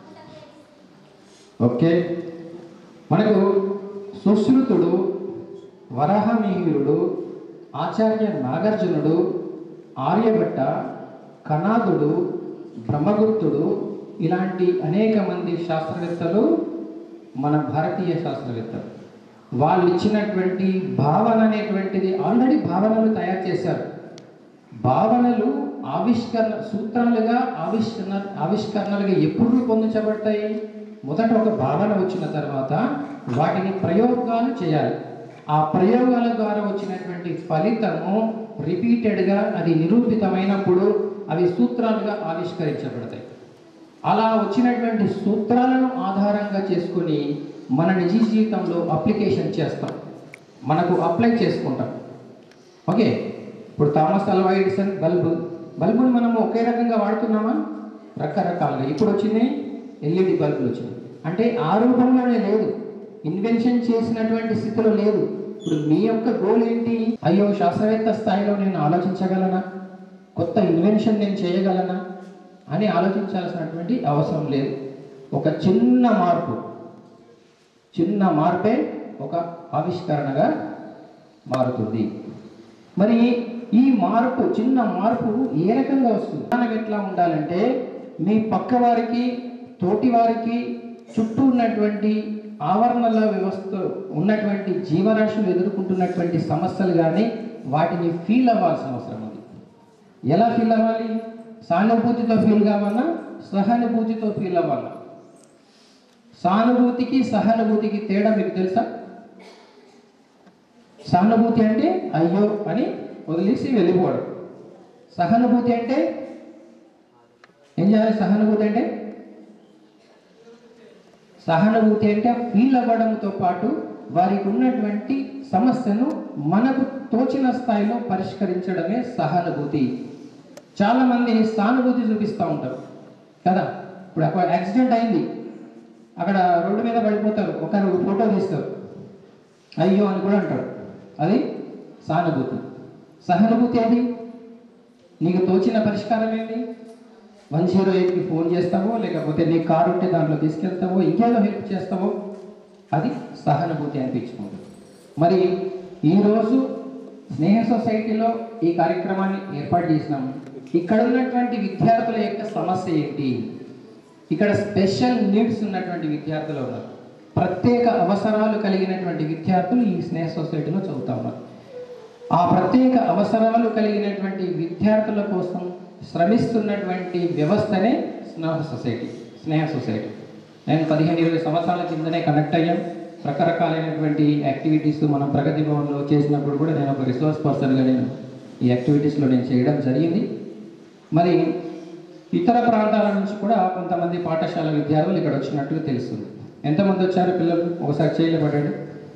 ఓకే మనకు సుశ్రుతుడు వరాహమిహిరుడు ఆచార్య నాగార్జునుడు ఆర్యభట్ట కనాదుడు బ్రహ్మగుప్తుడు ఇలాంటి అనేక మంది శాస్త్రవేత్తలు మన భారతీయ శాస్త్రవేత్తలు వాళ్ళు ఇచ్చినటువంటి భావన అనేటువంటిది ఆల్రెడీ భావనలు తయారు చేశారు భావనలు ఆవిష్కరణ సూత్రాలుగా ఆవిష్కరణ ఆవిష్కరణలుగా ఎప్పుడు రూపొందించబడతాయి మొదట ఒక భావన వచ్చిన తర్వాత వాటిని ప్రయోగాలు చేయాలి ఆ ప్రయోగాల ద్వారా వచ్చినటువంటి ఫలితము రిపీటెడ్గా అది నిరూపితమైనప్పుడు అవి సూత్రాలుగా ఆవిష్కరించబడతాయి అలా వచ్చినటువంటి సూత్రాలను ఆధారంగా చేసుకుని మన నిజ జీవితంలో అప్లికేషన్ చేస్తాం మనకు అప్లై చేసుకుంటాం ఓకే ఇప్పుడు థామస్ అల్వా ఎడిసన్ బల్బు బల్బుని మనము ఒకే రకంగా వాడుతున్నామా రకరకాలుగా ఇప్పుడు వచ్చింది ఎల్ఈడి బల్బులు వచ్చినాయి అంటే ఆ రూపంలోనే లేదు ఇన్వెన్షన్ చేసినటువంటి స్థితిలో లేదు ఇప్పుడు మీ యొక్క గోల్ ఏంటి అయ్యో శాస్త్రవేత్త స్థాయిలో నేను ఆలోచించగలనా కొత్త ఇన్వెన్షన్ నేను చేయగలనా అని ఆలోచించాల్సినటువంటి అవసరం లేదు ఒక చిన్న మార్పు చిన్న మార్పే ఒక ఆవిష్కరణగా మారుతుంది మరి ఈ మార్పు చిన్న మార్పు ఏ రకంగా వస్తుంది మనకు ఎట్లా ఉండాలంటే మీ పక్క వారికి తోటి వారికి చుట్టూ ఉన్నటువంటి ఆవరణల వ్యవస్థ ఉన్నటువంటి జీవరాశులు ఎదుర్కొంటున్నటువంటి సమస్యలు కానీ వాటిని ఫీల్ అవ్వాల్సిన అవసరం ఉంది ఎలా ఫీల్ అవ్వాలి సానుభూతితో ఫీల్ కావాలా సహానుభూతితో ఫీల్ అవ్వాలా సానుభూతికి సహానుభూతికి తేడా మీకు తెలుసా సానుభూతి అంటే అయ్యో అని వదిలేసి వెళ్ళిపోవడం సహానుభూతి అంటే ఏం చేయాలి సహానుభూతి అంటే సహానుభూతి అంటే ఫీల్ అవ్వడంతో పాటు వారికి ఉన్నటువంటి సమస్యను మనకు తోచిన స్థాయిలో పరిష్కరించడమే సహానుభూతి చాలామంది సానుభూతి చూపిస్తూ ఉంటారు కదా ఇప్పుడు అక్కడ యాక్సిడెంట్ అయింది అక్కడ రోడ్డు మీద పడిపోతారు ఒకరు ఫోటో తీస్తారు అయ్యో అని కూడా అంటారు అది సానుభూతి సహానుభూతి ఏది నీకు తోచిన పరిష్కారం ఏంటి వన్ జీరో ఎయిట్కి ఫోన్ చేస్తావో లేకపోతే నీ కారు ఉంటే దాంట్లో తీసుకెళ్తావో ఇంకేదో హెల్ప్ చేస్తావో అది సహానుభూతి అనిపించుకుంటుంది మరి ఈరోజు స్నేహ సొసైటీలో ఈ కార్యక్రమాన్ని ఏర్పాటు చేసినాము ఇక్కడ ఉన్నటువంటి విద్యార్థుల యొక్క సమస్య ఏంటి ఇక్కడ స్పెషల్ నీడ్స్ ఉన్నటువంటి విద్యార్థులు ఉన్నారు ప్రత్యేక అవసరాలు కలిగినటువంటి విద్యార్థులు ఈ స్నేహ సొసైటీలో చదువుతా ఉన్నారు ఆ ప్రత్యేక అవసరాలు కలిగినటువంటి విద్యార్థుల కోసం శ్రమిస్తున్నటువంటి వ్యవస్థనే స్నేహ సొసైటీ స్నేహ సొసైటీ నేను పదిహేను ఇరవై సంవత్సరాల కిందనే కనెక్ట్ అయ్యాం రకరకాలైనటువంటి యాక్టివిటీస్ మనం ప్రగతి భవన్లో చేసినప్పుడు కూడా నేను ఒక రిసోర్స్ పర్సన్గా నేను ఈ యాక్టివిటీస్లో నేను చేయడం జరిగింది మరి ఇతర ప్రాంతాల నుంచి కూడా కొంతమంది పాఠశాల విద్యార్థులు ఇక్కడ వచ్చినట్టుగా తెలుస్తుంది ఎంతమంది వచ్చారు పిల్లలు ఒకసారి చేయలేబడండి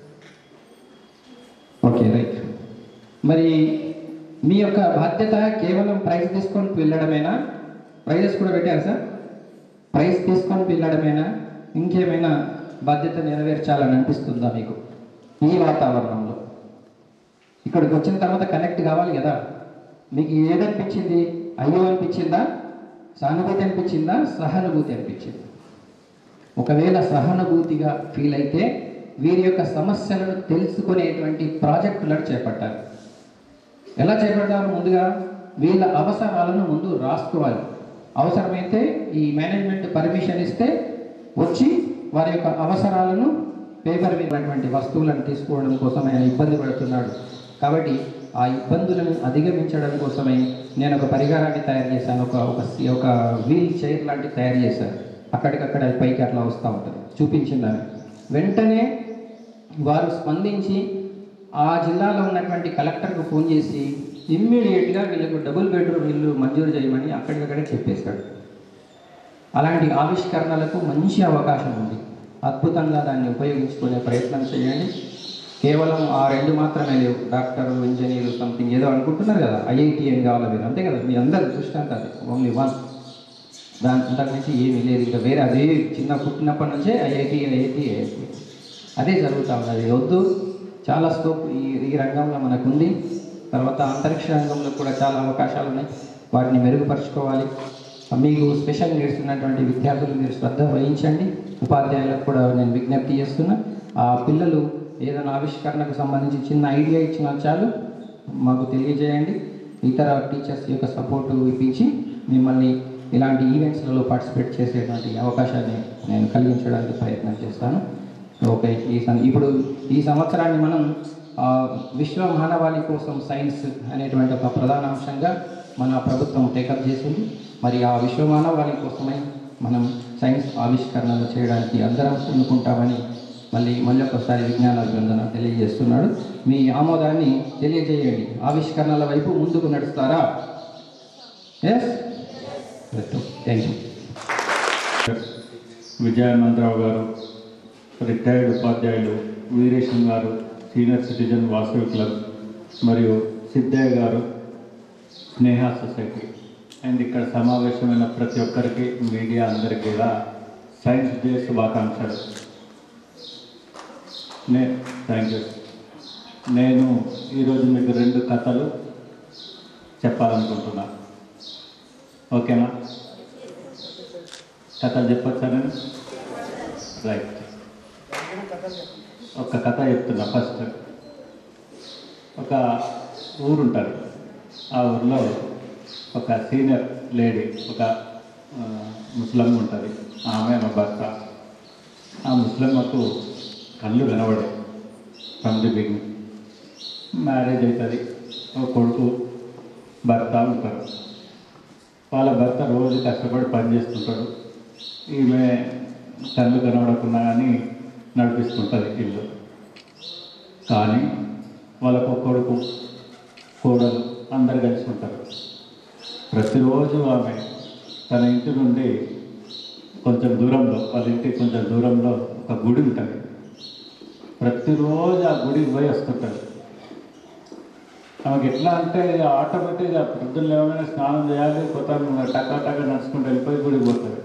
ఓకే రైట్ మరి మీ యొక్క బాధ్యత కేవలం ప్రైజ్ తీసుకొని వెళ్ళడమేనా ప్రైజెస్ కూడా పెట్టారు సార్ ప్రైజ్ తీసుకొని వెళ్ళడమేనా ఇంకేమైనా బాధ్యత నెరవేర్చాలని అనిపిస్తుందా మీకు ఈ వాతావరణంలో ఇక్కడికి వచ్చిన తర్వాత కనెక్ట్ కావాలి కదా మీకు ఏదనిపించింది అయ్యో అనిపించిందా సానుభూతి అనిపించిందా సహానుభూతి అనిపించింది ఒకవేళ సహానుభూతిగా ఫీల్ అయితే వీరి యొక్క సమస్యలను తెలుసుకునేటువంటి ప్రాజెక్టులను చేపట్టాలి ఎలా చేపడతారు ముందుగా వీళ్ళ అవసరాలను ముందు రాసుకోవాలి అవసరమైతే ఈ మేనేజ్మెంట్ పర్మిషన్ ఇస్తే వచ్చి వారి యొక్క అవసరాలను పేపర్ మీద ఉన్నటువంటి వస్తువులను తీసుకోవడం కోసం ఆయన ఇబ్బంది పడుతున్నాడు కాబట్టి ఆ ఇబ్బందులను అధిగమించడం కోసమే నేను ఒక పరిహారాన్ని తయారు చేశాను ఒక ఒక ఒక వీల్ చైర్ లాంటివి తయారు చేశాను అక్కడికక్కడ అది పైకి అట్లా వస్తూ ఉంటుంది చూపించింది ఆమె వెంటనే వారు స్పందించి ఆ జిల్లాలో ఉన్నటువంటి కలెక్టర్కు ఫోన్ చేసి ఇమ్మీడియట్గా వీళ్ళకు డబుల్ బెడ్రూమ్ ఇల్లు మంజూరు చేయమని అక్కడికక్కడే చెప్పేశాడు అలాంటి ఆవిష్కరణలకు మంచి అవకాశం ఉంది అద్భుతంగా దాన్ని ఉపయోగించుకునే ప్రయత్నం చేయండి కేవలం ఆ రెండు మాత్రమే లేవు డాక్టర్ ఇంజనీర్ సంథింగ్ ఏదో అనుకుంటున్నారు కదా ఐఐటి అని కావాలి మీరు అంతే కదా మీ అందరి దృష్టి అంతా అది ఓన్లీ వన్ దాని అంతకు నుంచి ఏమీ లేదు ఇంకా వేరే అదే చిన్న పుట్టినప్పటి నుంచే ఐఐటి ఐఐటి ఐఐటి అదే జరుగుతూ ఉంది అది వద్దు చాలా స్కోప్ ఈ ఈ రంగంలో మనకు ఉంది తర్వాత అంతరిక్ష రంగంలో కూడా చాలా అవకాశాలు ఉన్నాయి వాటిని మెరుగుపరుచుకోవాలి మీకు స్పెషల్ నీడ్స్ ఉన్నటువంటి విద్యార్థులు మీరు శ్రద్ధ వహించండి ఉపాధ్యాయులకు కూడా నేను విజ్ఞప్తి చేస్తున్నా ఆ పిల్లలు ఏదైనా ఆవిష్కరణకు సంబంధించి చిన్న ఐడియా ఇచ్చినా చాలు మాకు తెలియజేయండి ఇతర టీచర్స్ యొక్క సపోర్టు ఇప్పించి మిమ్మల్ని ఇలాంటి ఈవెంట్స్లలో పార్టిసిపేట్ చేసేటువంటి అవకాశాన్ని నేను కలిగించడానికి ప్రయత్నం చేస్తాను ఓకే ఈ సం ఇప్పుడు ఈ సంవత్సరాన్ని మనం ఆ, విశ్వ మానవాళి కోసం సైన్స్ అనేటువంటి ఒక ప్రధాన అంశంగా మన ప్రభుత్వం టేకప్ చేసింది మరి ఆ విశ్వ మానవాళి కోసమై మనం సైన్స్ ఆవిష్కరణలు చేయడానికి అందరం అనుకుంటామని మళ్ళీ మళ్ళీ ఒకసారి విజ్ఞాన అభినందన తెలియజేస్తున్నాడు మీ ఆమోదాన్ని తెలియజేయండి ఆవిష్కరణల వైపు ముందుకు నడుస్తారా ఎస్ థ్యాంక్ యూ విజయానందరావు గారు రిటైర్డ్ ఉపాధ్యాయులు వీరేశం గారు సీనియర్ సిటిజన్ వాసవి క్లబ్ మరియు సిద్ధయ్య గారు స్నేహ సొసైటీ అండ్ ఇక్కడ సమావేశమైన ప్రతి ఒక్కరికి మీడియా అందరికీ కూడా సైన్స్ డే శుభాకాంక్షలు నే థ్యాంక్ యూ నేను ఈరోజు మీకు రెండు కథలు చెప్పాలనుకుంటున్నా ఓకేనా కథలు చెప్పొచ్చా నేను రైట్ ఒక కథ చెప్తున్నా ఫస్ట్ ఒక ఊరు ఉంటుంది ఆ ఊర్లో ఒక సీనియర్ లేడీ ఒక ఆ, ముస్లిం ఉంటుంది ఆమె మా భర్త ఆ ముస్లింకు కళ్ళు కనబడే ఫ్రమ్ ది బిగినింగ్ మ్యారేజ్ అవుతుంది ఒక కొడుకు భర్త ఉంటారు వాళ్ళ భర్త రోజు కష్టపడి పని చేస్తుంటాడు ఈమె కళ్ళు కనబడకున్నా కానీ నడిపిస్తుంటుంది ఇల్లు కానీ వాళ్ళకు ఒక కొడుకు కోడలు అందరు కలిసి ఉంటారు ప్రతిరోజు ఆమె తన ఇంటి నుండి కొంచెం దూరంలో వాళ్ళ ఇంటికి కొంచెం దూరంలో ఒక గుడి ఉంటుంది ప్రతిరోజు ఆ గుడికి పోయి వస్తుంటాడు ఆమెకి ఎట్లా అంటే ఆటోమేటిక్గా పొద్దున్న లేవగానే స్నానం చేయాలి కొత్త టకా టకా నడుచుకుంటూ వెళ్ళిపోయి గుడికి పోతాడు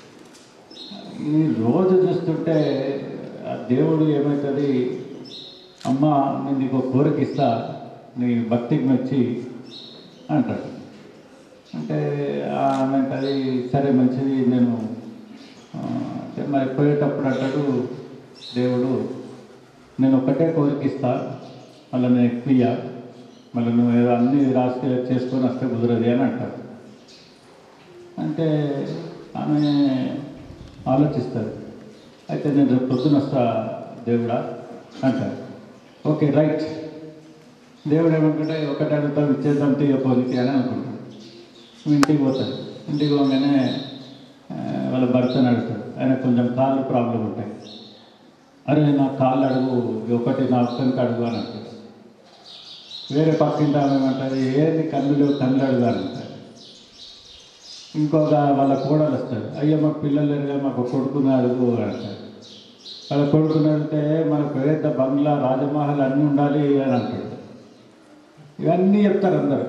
ఈ రోజు చూస్తుంటే ఆ దేవుడు ఏమవుతుంది అమ్మ నేను నీకు ఒక కోరిక ఇస్తా నీ భక్తికి మెచ్చి అంటాడు అంటే ఆమె అంటది సరే మంచిది నేను ఆ, అంటే మరి పోయేటప్పుడు అంటాడు దేవుడు నేను ఒక్కటే కోరిక ఇస్తా మళ్ళీ నేను ఎక్కువ మళ్ళీ నువ్వు ఏదో అన్ని రాసి చేసుకొని వస్తే కుదరదు అని అంటాడు అంటే ఆమె ఆలోచిస్తారు అయితే నేను రేపు పొద్దున వస్తా దేవుడా అంటారు ఓకే రైట్ దేవుడు ఏమనుకుంటే ఒకటి అడుగుతాం ఇచ్చేద్దాం తీయ పోలికి అని అనుకుంటాడు ఇంటికి పోతాడు ఇంటికి పోగానే ఆ, వాళ్ళ భర్తను అడుగుతాడు ఆయన కొంచెం కాళ్ళు ప్రాబ్లం ఉంటాయి అరే నా కాళ్ళు అడుగు ఒకటి నా ఒక్కరికి అడుగు అని అంటాడు వేరే పక్కింటి ఆమె ఏమంటుంది ఏది కళ్ళు లేవు కళ్ళు అడుగు అని అంటాడు ఇంకొక వాళ్ళ కోడలు వస్తాడు అయ్యో మాకు పిల్లలు లేరుగా మాకు ఒక కొడుకుని అడుగు అని అంటాడు వాళ్ళ కొడుకుని అడిగితే మనకు పెద్ద బంగ్లా రాజమహల్ అన్నీ ఉండాలి అని అంటాడు ఇవన్నీ చెప్తారు అందరు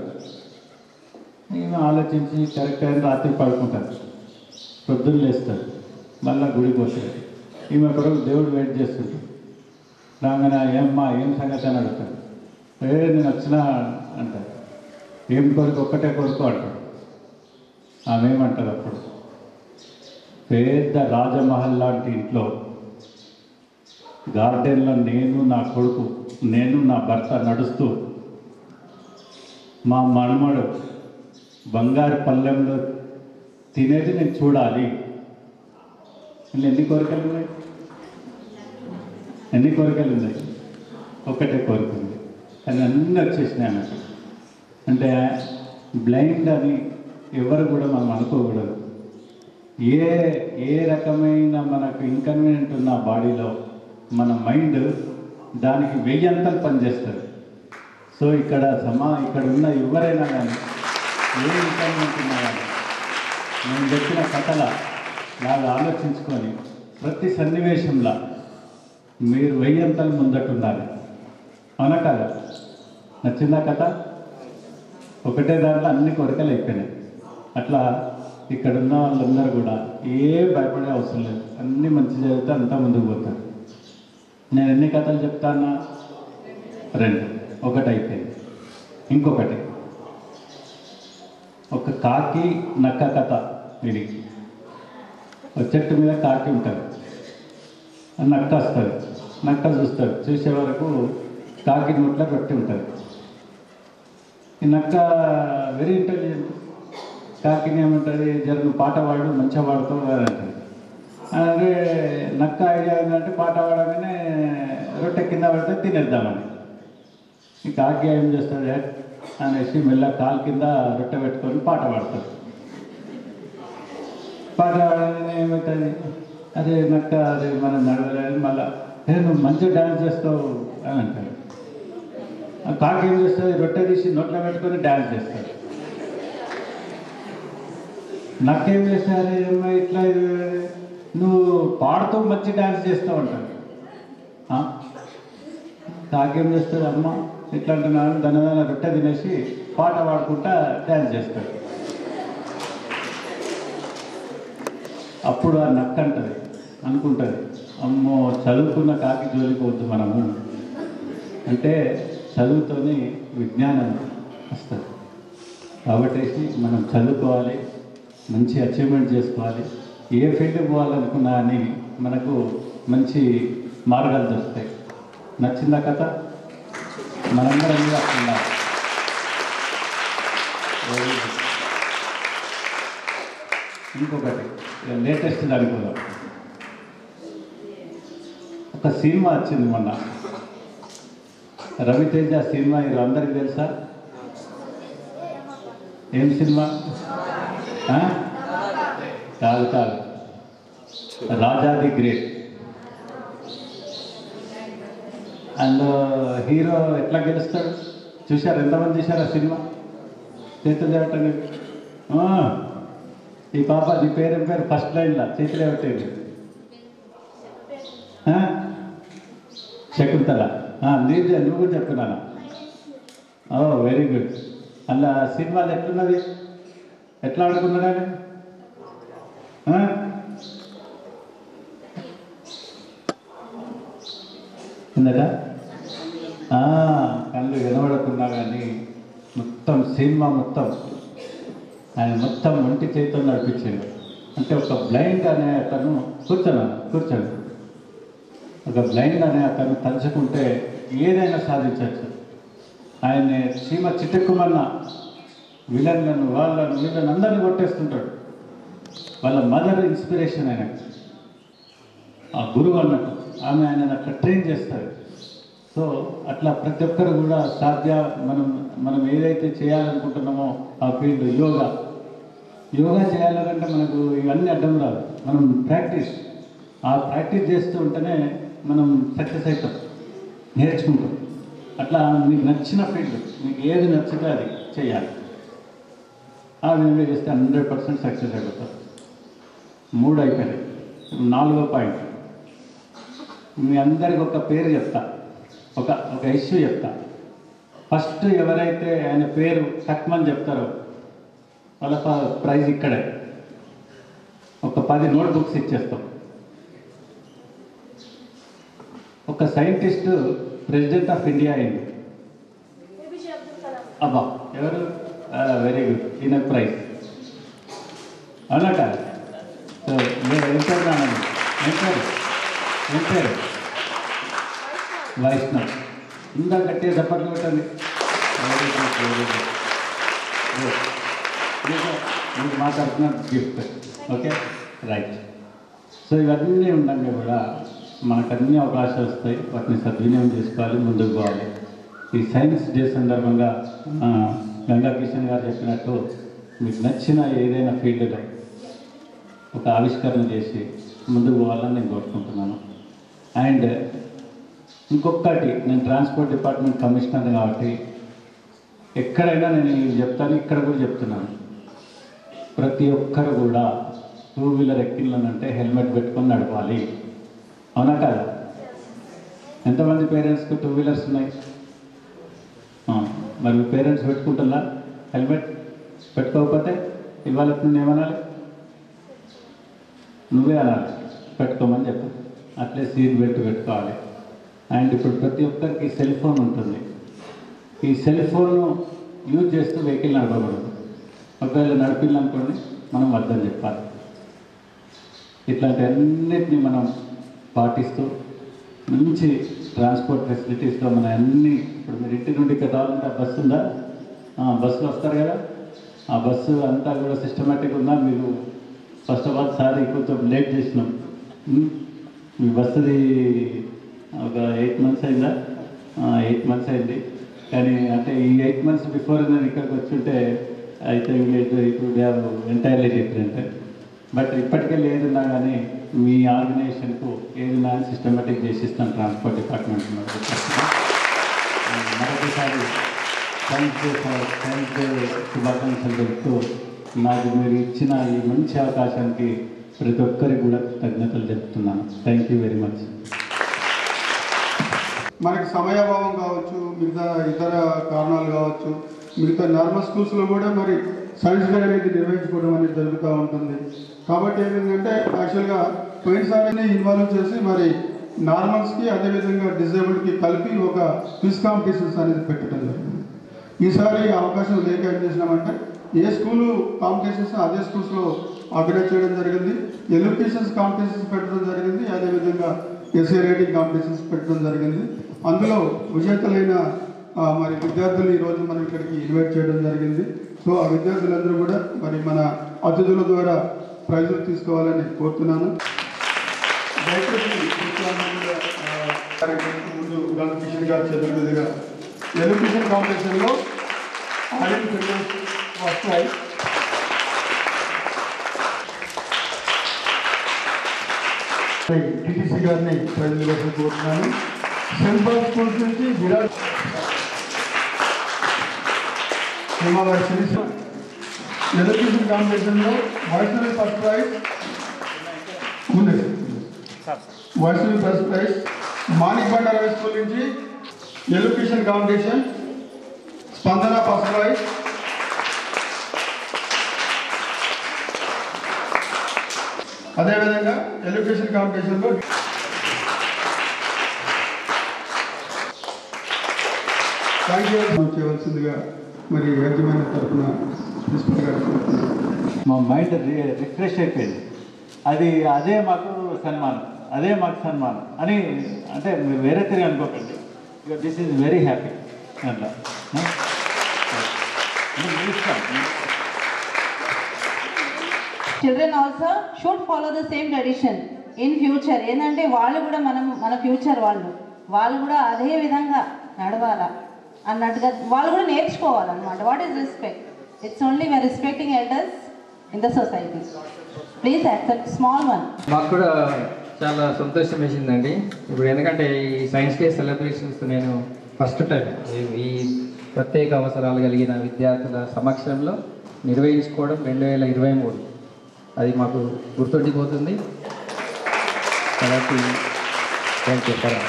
ఈమె ఆలోచించి కరెక్ట్ అయిన రాత్రి పడుకుంటారు పొద్దున్న లేస్తాడు మళ్ళా గుడికి వస్తాడు ఈమె కొరకు దేవుడు వెయిట్ చేస్తుంటాడు రాగానే ఏమ్మా ఏం సంగతి అని అడుగుతాడు ఏ నేను వచ్చినా అంటాడు ఏం కొరకు ఒక్కటే కొరకు అంటాడు ఆమె ఏమంటారు అప్పుడు పెద్ద రాజమహల్ లాంటి ఇంట్లో గార్డెన్లో నేను నా కొడుకు నేను నా భర్త నడుస్తూ మా మనమడు బంగారు పళ్ళెంలో తినేది నేను చూడాలి వీళ్ళు ఎన్ని కోరికలు ఉన్నాయి ఎన్ని కోరికలు ఉన్నాయి ఒకటే కోరిక ఉంది కానీ అన్నీ వచ్చేసినాయి నాకు అంటే బ్లైండ్ అని ఎవరు కూడా మనం అనుకోకూడదు ఏ ఏ రకమైన మనకు ఇన్కన్వీనియంట్ ఉన్న బాడీలో మన మైండ్ దానికి వెయ్యంతలు పనిచేస్తుంది సో ఇక్కడ సమా ఇక్కడ ఉన్న ఎవరైనా కానీ ఏ ఇన్కన్వీనియంట్ ఉన్నా కానీ నేను చెప్పిన కథల లాగా ఆలోచించుకొని ప్రతి సన్నివేశంలో మీరు వెయ్యంతలు ముందట ఉండాలి అవునా కదా నచ్చిందా కథ ఒకటే దాంట్లో అన్ని కొరకలు అయిపోయినాయి అట్లా ఇక్కడ ఉన్న వాళ్ళందరూ కూడా ఏ భయపడే అవసరం లేదు అన్నీ మంచి చదివితే అంతా ముందుకు పోతారు నేను ఎన్ని కథలు చెప్తానా రెండు ఒకటి అయిపోయింది ఇంకొకటి ఒక కాకి నక్క కథ ఇది ఒక చెట్టు మీద కాకి ఉంటుంది ఆ నక్క వస్తుంది నక్క చూస్తాడు చూసే వరకు కాకి నోట్లో రొట్టె ఉంటుంది ఈ నక్క వెరీ ఇంటెలిజెంట్ కాకిని ఏమంటుంది జర నువ్వు పాట పాడు మంచిగా పాడుతావు అని అంటుంది అదే నక్క ఐడియా ఏంటంటే పాట పాడగానే రొట్టె కింద పడితే తినేద్దామని ఈ కాకి ఏం చేస్తుంది అనేసి మెల్ల కాలు కింద రొట్టె పెట్టుకొని పాట పాడతాడు పాట పాడగానే ఏమవుతుంది అదే నక్క అదే మనం నడవలేదు మళ్ళా ఏ నువ్వు మంచిగా డ్యాన్స్ చేస్తావు అని అంటాడు ఆ కాకి ఏం చేస్తుంది రొట్టె తీసి నోట్లో పెట్టుకొని డ్యాన్స్ చేస్తాడు నాకేం చేశారు ఏమో ఇట్లా ఇది నువ్వు పాడుతూ మంచి డ్యాన్స్ చేస్తావు అంటాడు ఆ? కాకేం చేస్తాడు అమ్మ ఇట్లా అంటున్నాను ధనదాన రొట్టె తినేసి పాట పాడుకుంటా డ్యాన్స్ చేస్తాడు అప్పుడు ఆ నక్క అంటది అనుకుంటుంది అమ్మో చదువుకున్న కాకి జోలిపోవద్దు మనము అంటే చదువుతోని విజ్ఞానం వస్తుంది కాబట్టి మనం చదువుకోవాలి మంచి అచీవ్మెంట్ చేసుకోవాలి ఏ ఫీల్డ్ పోవాలనుకున్నా అని మనకు మంచి మార్గాలు దొరుకుతాయి నచ్చిందా కథ మనందరం కూడా ఉండాలి Very good. ఇంకొకటి లేటెస్ట్ అనుకుందాం ఒక సినిమా వచ్చింది మొన్న రవితేజ సినిమా ఇది అందరికి తెలుసా ఏం సినిమా ఆ? కాదు కాదు Raja the great and hero ఎట్లా గెలుస్తాడు చూశారు ఎంతమంది చూశారు ఆ సినిమా చేతులు చేయటండి ఈ పాప నీ పేరు పేరు ఫస్ట్ లైన్లో చేతులు ఏమిటేది శకుంతల నీరు చే- నువ్వు కూడా చెప్తున్నాను ఓ వెరీ గుడ్ అలా సినిమాలు ఎట్లున్నది ఎట్లా ఆడుకున్నాడు ఆయన? ఆ? ఉన్నదా ఆ, కళ్ళు వినబడకున్నా కానీ మొత్తం సినిమా మొత్తం ఆయన మొత్తం ఒంటి చేతితో నడిపించాడు అంటే ఒక బ్లైండ్ అనే అతను కూర్చోను కూర్చోను ఒక బ్లైండ్ అనే అతను తలుచుకుంటే ఏదైనా సాధించవచ్చు ఆయన సీమ చిట్టుకుమన్న విలన్లను వాళ్ళను వీళ్ళని అందరిని కొట్టేస్తుంటాడు వాళ్ళ మదర్ ఇన్స్పిరేషన్ ఆయనకు ఆ గురువు అన్నట్టు ఆమె ఆయన అట్లా ట్రైన్ చేస్తారు సో అట్లా ప్రతి ఒక్కరు కూడా సాధ్య మనం మనం ఏదైతే చేయాలనుకుంటున్నామో ఆ ఫీల్డ్ యోగా యోగా చేయాలంటే మనకు ఇవన్నీ అడ్డం రాదు మనం ప్రాక్టీస్ ఆ ప్రాక్టీస్ చేస్తూ ఉంటేనే మనం సక్సెస్ అవుతాం నేర్చుకుంటాం అట్లా మీకు నచ్చిన ఫీల్డ్ మీకు ఏది నచ్చితే అది చేయాలి ఆ విధంగా చేస్తే హండ్రెడ్ పర్సెంట్ సక్సెస్ అయిపోతారు మూడు అయిపోయినాయి నాలుగో పాయింట్ మీ అందరికి ఒక పేరు చెప్తా ఒక ఒక ఇష్యూ చెప్తా ఫస్ట్ ఎవరైతే ఆయన పేరు టక్మని చెప్తారో వాళ్ళ ప- ప్రైజ్ ఇక్కడే ఒక పది నోట్ బుక్స్ ఇచ్చేస్తాం ఒక సైంటిస్ట్ ప్రెసిడెంట్ ఆఫ్ ఇండియా అయింది అబ్బా ఎవరు వెరీ గుడ్ ఈయన ప్రైజ్ అవునా కాదు సో మీరు ఏం పేరు నాన్న ఏం పేరు ఏం పేరు వైష్ణవ్ ఇందా గట్టిగా చప్పట్లు పెట్టండి very good very good good మీకు మీకు మాట్లాడుతున్న గిఫ్ట్ ఓకే రైట్ సో ఇవన్నీ ఉండగా కూడా మనకు అన్ని అవకాశాలు వస్తాయి వాటిని సద్వినియోగం చేసుకోవాలి ముందుకు పోవాలి ఈ సైన్స్ డే సందర్భంగా ఆ, గంగా కిషన్ గారు చెప్పినట్టు మీకు నచ్చిన ఏదైనా ఫీల్డ్లో ఒక ఆవిష్కరణ చేసి ముందుకు పోవాలని నేను కోరుకుంటున్నాను అండ్ ఇంకొకటి నేను ట్రాన్స్పోర్ట్ డిపార్ట్మెంట్ కమిషనర్ కాబట్టి ఎక్కడైనా నేను ఇవి చెప్తాను ఇక్కడ కూడా చెప్తున్నాను ప్రతి ఒక్కరు కూడా టూ వీలర్ ఎక్కిళ్ళనంటే హెల్మెట్ పెట్టుకొని నడపాలి అవునా కాదా ఎంతమంది పేరెంట్స్కి టూ వీలర్స్ ఉన్నాయి మరి మీ పేరెంట్స్ పెట్టుకుంటున్నా హెల్మెట్ పెట్టుకోకపోతే ఇవాళ నువ్వు ఏమనాలి నువ్వే అనాలి పెట్టుకోమని చెప్పు అట్లే సీట్ బెల్ట్ పెట్టుకోవాలి అండ్ ఇప్పుడు ప్రతి ఒక్కరికి సెల్ ఫోన్ ఉంటుంది ఈ సెల్ ఫోన్ యూజ్ చేస్తూ వెహికల్ నడపకూడదు ఒకవేళ నడిపిందనుకోండి మనం అర్థం చెప్పాలి ఇట్లాంటి అన్నిటిని మనం పాటిస్తూ మంచి ట్రాన్స్పోర్ట్ ఫెసిలిటీస్తో మన అన్ని ఇప్పుడు మీరు ఇంటి నుండి ఇక్కడ రావాలంటే ఆ బస్సు ఉందా ఆ, బస్సులో వస్తారు కదా ఆ బస్సు అంతా కూడా సిస్టమేటిక్ ఉందా మీరు ఫస్ట్ ఆఫ్ ఆల్ సారీ కొంచెం లేట్ చేసినాం ఉమ్, మీ బస్సుది ఒక ఎయిట్ మంత్స్ అయిందా ఎయిట్ మంత్స్ అయింది కానీ అంటే ఈ ఎయిట్ మంత్స్ బిఫోర్ నేను ఇక్కడికి వచ్చుంటే అయితే ఇప్పుడు ఎంటైర్లీ డిఫరెంట్ బట్ ఇప్పటికే లేదన్నా కానీ మీ ఆర్గనైజేషన్కు ఏదైనా సిస్టమేటిక్ చేసిస్తాను ట్రాన్స్పోర్ట్ డిపార్ట్మెంట్ మరొకసారి thank you for thank you శుభాకాంక్షలు చెప్తూ నాకు మీరు ఇచ్చిన ఈ మంచి అవకాశానికి ప్రతి ఒక్కరికి కూడా కృతజ్ఞతలు చెప్తున్నాను థ్యాంక్ యూ వెరీ మచ్ మనకి సమయాభావం కావచ్చు మిగతా ఇతర కారణాలు కావచ్చు మిగతా నార్మల్ స్కూల్స్లో కూడా మరి సైన్స్ డే అనేది నిర్వహించుకోవడం అనేది జరుగుతూ ఉంటుంది కాబట్టి ఏంటంటే యాక్చువల్గా పోయినసారి ఇన్వాల్వ్ చేసి మరి నార్మల్స్కి అదేవిధంగా డిజేబుల్డ్కి కలిపి ఒక క్విజ్ కాంపిటీషన్స్ అనేది పెట్టడం జరిగింది ఈసారి అవకాశం లేక ఏం చేసినామంటే ఏ స్కూలు కాంపిటీషన్స్ అదే స్కూల్స్లో ఆర్గనైజ్ చేయడం జరిగింది ఎలిఫికేషన్స్ కాంపిటీషన్స్ పెట్టడం జరిగింది అదేవిధంగా ఎస్ఏ రైటింగ్ కాంపిటీషన్స్ పెట్టడం జరిగింది అందులో విజేతలైన ఆ, మరి విద్యార్థులు ఈరోజు మనం ఇక్కడికి ఇన్వైట్ చేయడం జరిగింది సో ఆ విద్యార్థులందరూ కూడా మరి మన అతిథుల ద్వారా ప్రైజులు తీసుకోవాలని కోరుతున్నాను దయచేసి విద్యార్థులు కూడా, ఆ, కార్యక్రమం ముందు ఉగాది కిషన్ గారు చేతుల మీదుగా ఎలిఫికేషన్ కాంపిటీషన్లో ఆడియన్స్ ఫిట్నెస్ వస్తాయి టీటీసీ గారిని ప్రజలు కోసం కోరుతున్నాను సెంట్ పాల్ స్కూల్స్ నుంచి విరాట్ హిమాలయ సిరీస్ ఎలక్ట్రిషన్ కాంపిటీషన్లో వైష్ణవి ఫస్ట్ ప్రైజ్ ఉంది Vaishnavi first prize Manik Bandar high school నుంచి elocution competition Spandana first prize అదేవిధంగా ఎడ్యుకేషన్ కాంపిటీషన్లో థ్యాంక్ యూ చేయవలసిందిగా మరి యాజమాన్య తరఫున ప్రిన్సిపల్ గారు మా మైండ్ రి- రిఫ్రెష్ అయిపోయింది అది అదే మాకు సన్మానం అదే మాకు సన్మానం అని అంటే మీరు వేరే తిరిగి అనుకోకండి ఇక దిస్ ఈజ్ వెరీ హ్యాపీ అట్లా ఆ? అంటే మీ ఇష్టం. Children also should follow the same tradition in future ఏంటంటే వాళ్ళు కూడా మనం మన ఫ్యూచర్ వాళ్ళు వాళ్ళు కూడా అదే విధంగా నడవాలా అన్నట్టుగా వాళ్ళు కూడా నేర్చుకోవాలన్నమాట what is respect it's only we are respecting elders in the society please accept small one మాకు కూడా చాలా సంతోషం వేసిందండి ఇప్పుడు ఎందుకంటే ఈ సైన్స్ డే సెలబ్రేషన్స్ నేను ఫస్ట్ టైం ఈ- ఈ ప్రత్యేక అవసరాలు కలిగిన విద్యార్థుల సమక్షంలో నిర్వహించుకోవడం రెండు వేల ఇరవై మూడు అది మాకు గుర్తుండిపోతుంది కాబట్టి థ్యాంక్ యూ సార్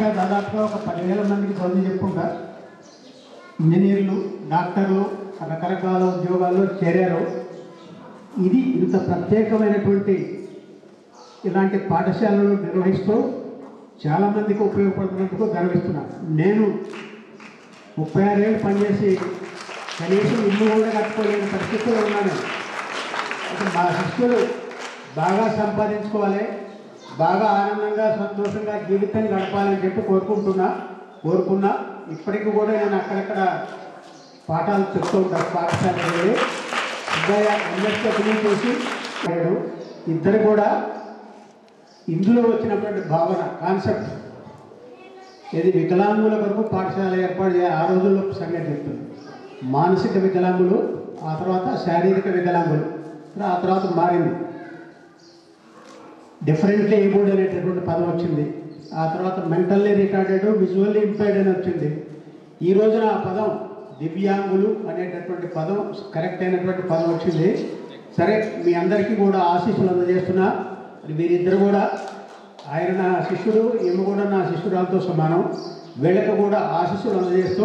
దాదాపుగా ఒక పదివేల మందికి చదువు చెప్పుకుంటా ఇంజనీర్లు డాక్టర్లు రకరకాల ఉద్యోగాల్లో చేరారు ఇది ఇంత ప్రత్యేకమైనటువంటి ఇలాంటి పాఠశాలలు నిర్వహిస్తూ చాలామందికి ఉపయోగపడుతున్నందుకు గర్విస్తున్నాను నేను ముప్పై ఆరేళ్ళు పనిచేసి కనీసం ఇల్లు కూడా కట్టుకోలేని పరిస్థితుల్లో ఉన్నాను అయితే మా శిష్యులు బాగా సంపాదించుకోవాలి బాగా ఆనందంగా సంతోషంగా జీవితం గడపాలని చెప్పి కోరుకుంటున్నా కోరుకున్నా ఇప్పటికి కూడా నేను అక్కడక్కడ పాఠాలు చెప్తూ ఉంటాను పాఠశాల వెళ్ళి సిద్ధయ్య ఎంఎస్డబ్ల్యూ చేసి లేడు. ఇద్దరు కూడా ఇందులో వచ్చినటువంటి భావన కాన్సెప్ట్ ఇది వికలాంగుల వరకు పాఠశాల ఏర్పాటు చేయాలి ఆ రోజుల్లో సంగతి చెప్తుంది మానసిక వికలాంగులు ఆ తర్వాత శారీరక వికలాంగులు ఆ తర్వాత మారింది డిఫరెంట్లీ ఏబుల్డ్ అనేటటువంటి పదం వచ్చింది ఆ తర్వాత మెంటల్లీ రిటార్డెడ్ విజువల్లీ ఇంపైర్డ్ అని వచ్చింది ఈ రోజున ఆ పదం దివ్యాంగులు అనేటటువంటి పదం కరెక్ట్ అయినటువంటి పదం వచ్చింది సరే మీ అందరికీ కూడా ఆశీస్సులు అందజేస్తున్నా మరి వీరిద్దరు కూడా ఆయన నా శిష్యుడు ఈమె కూడా నా శిష్యురాలతో సమానం వీళ్ళకి కూడా ఆశీస్సులు అందజేస్తూ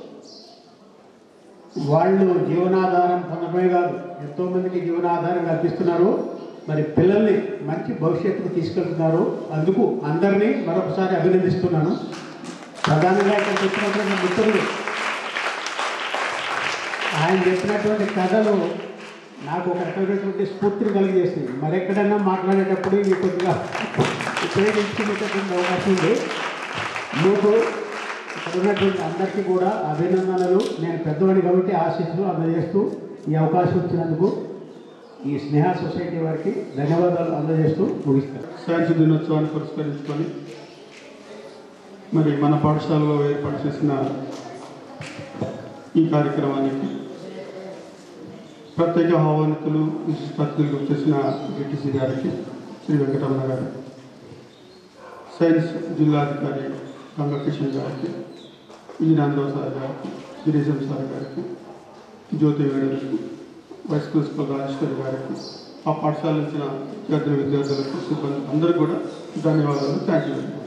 వాళ్ళు జీవనాధారం పొందడమే కాదు ఎంతోమందికి జీవనాధారం కల్పిస్తున్నారు మరి పిల్లల్ని మంచి భవిష్యత్తుకు తీసుకెళ్తున్నారు అందుకు అందరినీ మరొకసారి అభినందిస్తున్నాను ప్రధానంగా ఇక్కడికి వచ్చినటువంటి మిత్రులు ఆయన చెప్పినటువంటి కథలు నాకు ఒక రకమైనటువంటి స్ఫూర్తిని కలిగజేసింది మరెక్కడన్నా మాట్లాడేటప్పుడు ఇది కొద్దిగా ఉపయోగించుకునేటటువంటి అవకాశం ఉంది మీకు ఇక్కడ ఉన్నటువంటి అందరికీ కూడా అభినందనలు నేను పెద్దవాడిని కాబట్టి ఆశీస్సులు అందజేస్తూ ఈ అవకాశం ఇచ్చినందుకు ఈ స్నేహ సొసైటీ వారికి ధన్యవాదాలు అందజేస్తూ ముగిస్తాను సైన్స్ దినోత్సవాన్ని పురస్కరించుకొని మరి మన పాఠశాలలో ఏర్పాటు చేసిన ఈ కార్యక్రమానికి ప్రత్యేక ఆహ్వానితులు విశిష్ట అతిథులకు వచ్చేసిన డిటిసి గారికి శ్రీ వెంకటరమణ గారు సైన్స్ జిల్లాధికారి రంగకిషన్ గారికి విజయనాథరావు సార్ గారికి గిరీశం సార్ గారికి జ్యోతి వేణులకు వైస్ ప్రిన్సిపల్ రాజేశ్వరి గారికి ఆ పాఠశాల ఇచ్చిన విద్యార్థుల విద్యార్థులకు సిబ్బంది అందరికీ కూడా ధన్యవాదాలు థ్యాంక్ యూ